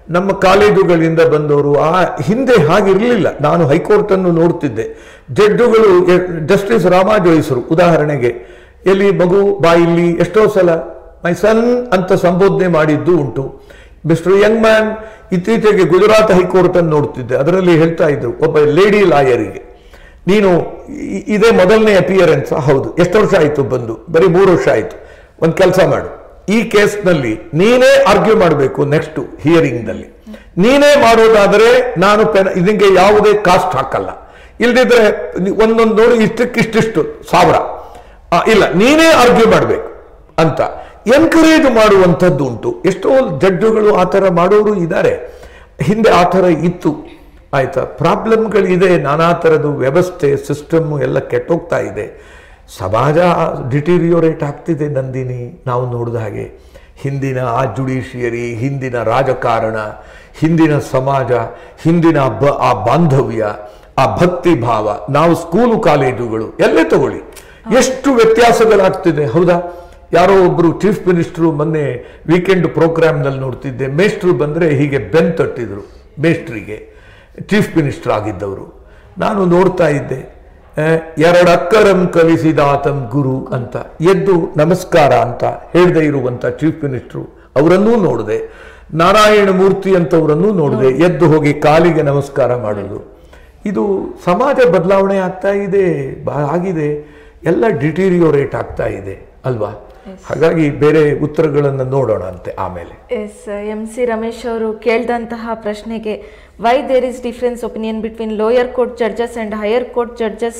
ನಮ್ಮ ಕಾಲೇಜುಗಳಿಂದ ಬಂದವರು ಆ ಹಿಂದೆ ಹಾಗಿರಲಿಲ್ಲ ನಾನು ಹೈಕೋರ್ಟ್ ಅನ್ನು ನೋಡ್ತಿದ್ದೆ ಜಡ್ಜುಗಳು ಜಸ್ಟಿಸ್ ರಾಮಾ ಜೋಯಿಸರು ಉದಾಹರಣೆಗೆ ಎಲ್ಲಿ ಮಗು ಬಾಯಿಲ್ಲಿ ಎಷ್ಟೋ ಸಲ ಮೈ ಸನ್ ಅಂತ ಸಂಬೋಧನೆ ಮಾಡಿದ್ದು ಉಂಟು ಮಿಸ್ಟರ್ ಯಂಗ್ ಮ್ಯಾನ್ ಇತ್ತೀಚೆಗೆ ಗುಜರಾತ್ ಹೈಕೋರ್ಟ್ ಅನ್ನು ನೋಡ್ತಿದ್ದೆ ಅದರಲ್ಲಿ ಹೇಳ್ತಾ ಇದ್ರು ಒಬ್ಬ ಲೇಡಿ ಲಾಯರಿಗೆ ನೀನು ಇ- ಇದೇ ಮೊದಲನೇ ಅಪಿಯರೆನ್ಸ್ ಹೌದು ಎಷ್ಟು ವರ್ಷ ಆಯ್ತು ಬಂದು ಬರೀ ಮೂರು ವರ್ಷ ಆಯ್ತು ಒಂದು ಕೆಲಸ ಮಾಡು ಈ ಕೇಸ್ನಲ್ಲಿ ನೀನೇ ಆರ್ಗ್ಯೂ ಮಾಡಬೇಕು ನೆಕ್ಸ್ಟ್ ಹಿಯರಿಂಗ್ನಲ್ಲಿ ನೀನೇ ಮಾಡೋದಾದರೆ ನಾನು ಪೆನ ಇದಕ್ಕೆ ಯಾವುದೇ ಕಾಸ್ಟ್ ಹಾಕಲ್ಲ ಇಲ್ದಿದ್ರೆ ನಿ- ಒಂದೊಂದು ನೋಡಿ ಇಷ್ಟಕ್ಕಿಷ್ಟಿಷ್ಟು ಸಾವಿರ ಆ, ಇಲ್ಲ ನೀನೇ ಆರ್ಗ್ಯೂ ಮಾಡಬೇಕು ಅಂತ ಎನ್ಕರೇಜ್ ಮಾಡುವಂಥದ್ದು ಉಂಟು ಎಷ್ಟೋ ಜಡ್ಜುಗಳು ಆ ಥರ ಮಾಡೋರು ಇದ್ದಾರೆ ಹಿಂದೆ ಆ ಥರ ಇತ್ತು ಆಯ್ತಾ ಪ್ರಾಬ್ಲಮ್ಗಳಿದೆ ನಾನಾ ಥರದ್ದು ವ್ಯವಸ್ಥೆ ಸಿಸ್ಟಮ್ಮು ಎಲ್ಲ ಕೆಟ್ಟೋಗ್ತಾ ಇದೆ ಸಮಾಜ ಡಿಟೀರಿಯೋರೇಟ್ ಆಗ್ತಿದೆ ನಂದಿನಿ ನಾವು ನೋಡಿದ ಹಾಗೆ ಹಿಂದಿನ ಆ ಜುಡಿಷಿಯರಿ ಹಿಂದಿನ ರಾಜಕಾರಣ ಹಿಂದಿನ ಸಮಾಜ ಹಿಂದಿನ ಬ ಆ ಬಾಂಧವ್ಯ ಆ ಭಕ್ತಿ ಭಾವ ನಾವು ಸ್ಕೂಲು ಕಾಲೇಜುಗಳು ಎಲ್ಲೇ ತಗೊಳ್ಳಿ ಎಷ್ಟು ವ್ಯತ್ಯಾಸಗಳಾಗ್ತಿದೆ ಹೌದಾ ಯಾರೋ ಒಬ್ರು ಚೀಫ್ ಮಿನಿಸ್ಟ್ರು ಮೊನ್ನೆ ವೀಕೆಂಡ್ ಪ್ರೋಗ್ರಾಮ್ನಲ್ಲಿ ನೋಡ್ತಿದ್ದೆ ಮೇಷ್ಟ್ರು ಬಂದರೆ ಹೀಗೆ ಬೆನ್ ತಟ್ಟಿದ್ರು ಮೇಷ್ಟ್ರಿಗೆ ಚೀಫ್ ಮಿನಿಸ್ಟರ್ ಆಗಿದ್ದವರು ನಾನು ನೋಡ್ತಾ ಇದ್ದೆ ಎರಡು ಅಕ್ಕರಂ ಕಲಿಸಿದಾತಂ ಗುರು ಅಂತ ಎದ್ದು ನಮಸ್ಕಾರ ಅಂತ ಹೇಳದೆ ಇರುವಂತ ಚೀಫ್ ಮಿನಿಸ್ಟ್ರು ಅವರನ್ನೂ ನೋಡಿದೆ ನಾರಾಯಣ ಮೂರ್ತಿ ಅಂತವರನ್ನೂ ನೋಡಿದೆ ಎದ್ದು ಹೋಗಿ ಕಾಲಿಗೆ ನಮಸ್ಕಾರ ಮಾಡೋದು ಇದು ಸಮಾಜ ಬದಲಾವಣೆ ಆಗ್ತಾ ಇದೆ ಬಾ- ಆಗಿದೆ ಎಲ್ಲ ಡಿಟೀರಿಯೋರೇಟ್ ಆಗ್ತಾ ಇದೆ ಅಲ್ವಾ ಹಾಗಾಗಿ ಬೇರೆ ಉತ್ತರಗಳನ್ನು ನೋಡೋಣ ಅಂತೆ ಆಮೇಲೆ
ಎಸ್ ಎಂ ಸಿ ರಮೇಶ್ ಅವರು ಕೇಳಿದಂತಹ ಪ್ರಶ್ನೆಗೆ why there is difference opinion between lower court judges and higher court judges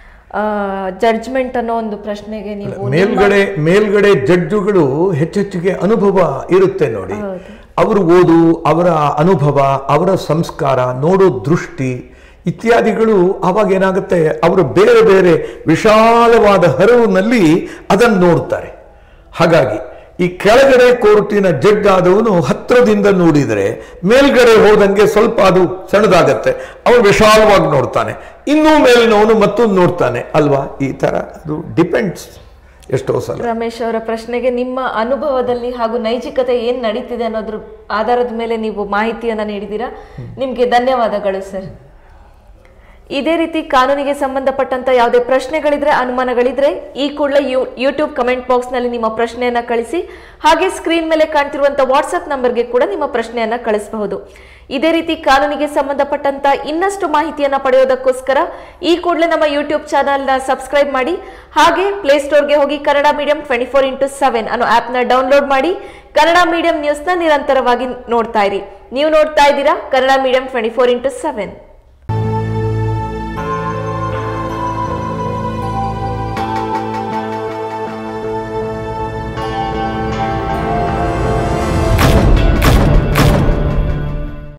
judgment ಅನ್ನೋ ಒಂದು ಪ್ರಶ್ನೆಗೆ ನೀವು
ಮೇಲ್ಗಡೆ ಮೇಲ್ಗಡೆ ಜಡ್ಜುಗಳು ಹೆಚ್ಚೆಚ್ಚಿಗೆ ಅನುಭವ ಇರುತ್ತೆ ನೋಡಿ
ಹೌದು.
ಅವರು ಓದು ಅವರ ಅನುಭವ ಅವರ ಸಂಸ್ಕಾರ ನೋಡೋ ದೃಷ್ಟಿ ಇತ್ಯಾದಿಗಳು ಅವಾಗ ಏನಾಗುತ್ತೆ ಅವರು ಬೇರೆ ಬೇರೆ ವಿಶಾಲವಾದ ಹರವಿನಲ್ಲಿ ಅದನ್ನು ನೋಡ್ತಾರೆ ಹಾಗಾಗಿ ಈ ಕೆಳಗಡೆ ಕೋರ್ಟಿನ ಜಡ್ಜ್ ಆದವನು ಹತ್ರದಿಂದ ನೋಡಿದರೆ ಮೇಲ್ಗಡೆ ಹೋದಂಗೆ ಸ್ವಲ್ಪ ಅದು ಸಣ್ಣದಾಗತ್ತೆ ಅವನು ವಿಶಾಲವಾಗಿ ನೋಡ್ತಾನೆ ಇನ್ನೂ ಮೇಲಿನವನು ಮತ್ತೊಂದು ನೋಡ್ತಾನೆ ಅಲ್ವಾ ಈ ತರ ಅದು ಡಿಪೆಂಡ್ಸ್ ಎಷ್ಟೋ ಸಲ
ರಮೇಶ್ ಅವರ ಪ್ರಶ್ನೆಗೆ ನಿಮ್ಮ ಅನುಭವದಲ್ಲಿ ಹಾಗೂ ನೈಜಿಕತೆ ಏನ್ ನಡೀತಿದೆ ಅನ್ನೋದ್ರ ಆಧಾರದ ಮೇಲೆ ನೀವು ಮಾಹಿತಿಯನ್ನ ನೀಡಿದ್ದೀರಾ ನಿಮ್ಗೆ ಧನ್ಯವಾದಗಳು ಸರ್ ಇದೇ ರೀತಿ ಕಾನೂನಿಗೆ ಸಂಬಂಧಪಟ್ಟಂತ ಯಾವುದೇ ಪ್ರಶ್ನೆಗಳಿದ್ರೆ ಅನುಮಾನಗಳಿದ್ರೆ ಈ ಕೂಡಲೇ ಯೂ ಯೂಟ್ಯೂಬ್ ಕಮೆಂಟ್ ಬಾಕ್ಸ್ ನಲ್ಲಿ ನಿಮ್ಮ ಪ್ರಶ್ನೆಯನ್ನ ಕಳಿಸಿ ಹಾಗೆ ಸ್ಕ್ರೀನ್ ಮೇಲೆ ಕಾಣ್ತಿರುವಂತ ವಾಟ್ಸ್ಆಪ್ ನಂಬರ್ಗೆ ಕೂಡ ನಿಮ್ಮ ಪ್ರಶ್ನೆಯನ್ನ ಕಳಿಸಬಹುದು ಇದೇ ರೀತಿ ಕಾನೂನಿಗೆ ಸಂಬಂಧಪಟ್ಟಂತ ಇನ್ನಷ್ಟು ಮಾಹಿತಿಯನ್ನ ಪಡೆಯೋದಕ್ಕೋಸ್ಕರ ಈ ಕೂಡಲೇ ನಮ್ಮ ಯೂಟ್ಯೂಬ್ ಚಾನಲ್ನ ಸಬ್ಸ್ಕ್ರೈಬ್ ಮಾಡಿ ಹಾಗೆ ಪ್ಲೇಸ್ಟೋರ್ಗೆ ಹೋಗಿ Kannada medium twenty four into seven ಅನ್ನೋ ಆಪ್ನ ಡೌನ್ಲೋಡ್ ಮಾಡಿ ಕನ್ನಡ ಮೀಡಿಯಂ ನ್ಯೂಸ್ನ ನಿರಂತರವಾಗಿ ನೋಡ್ತಾ ಇರಿ ನೀವು ನೋಡ್ತಾ ಇದ್ದೀರಾ Kannada medium twenty four into seven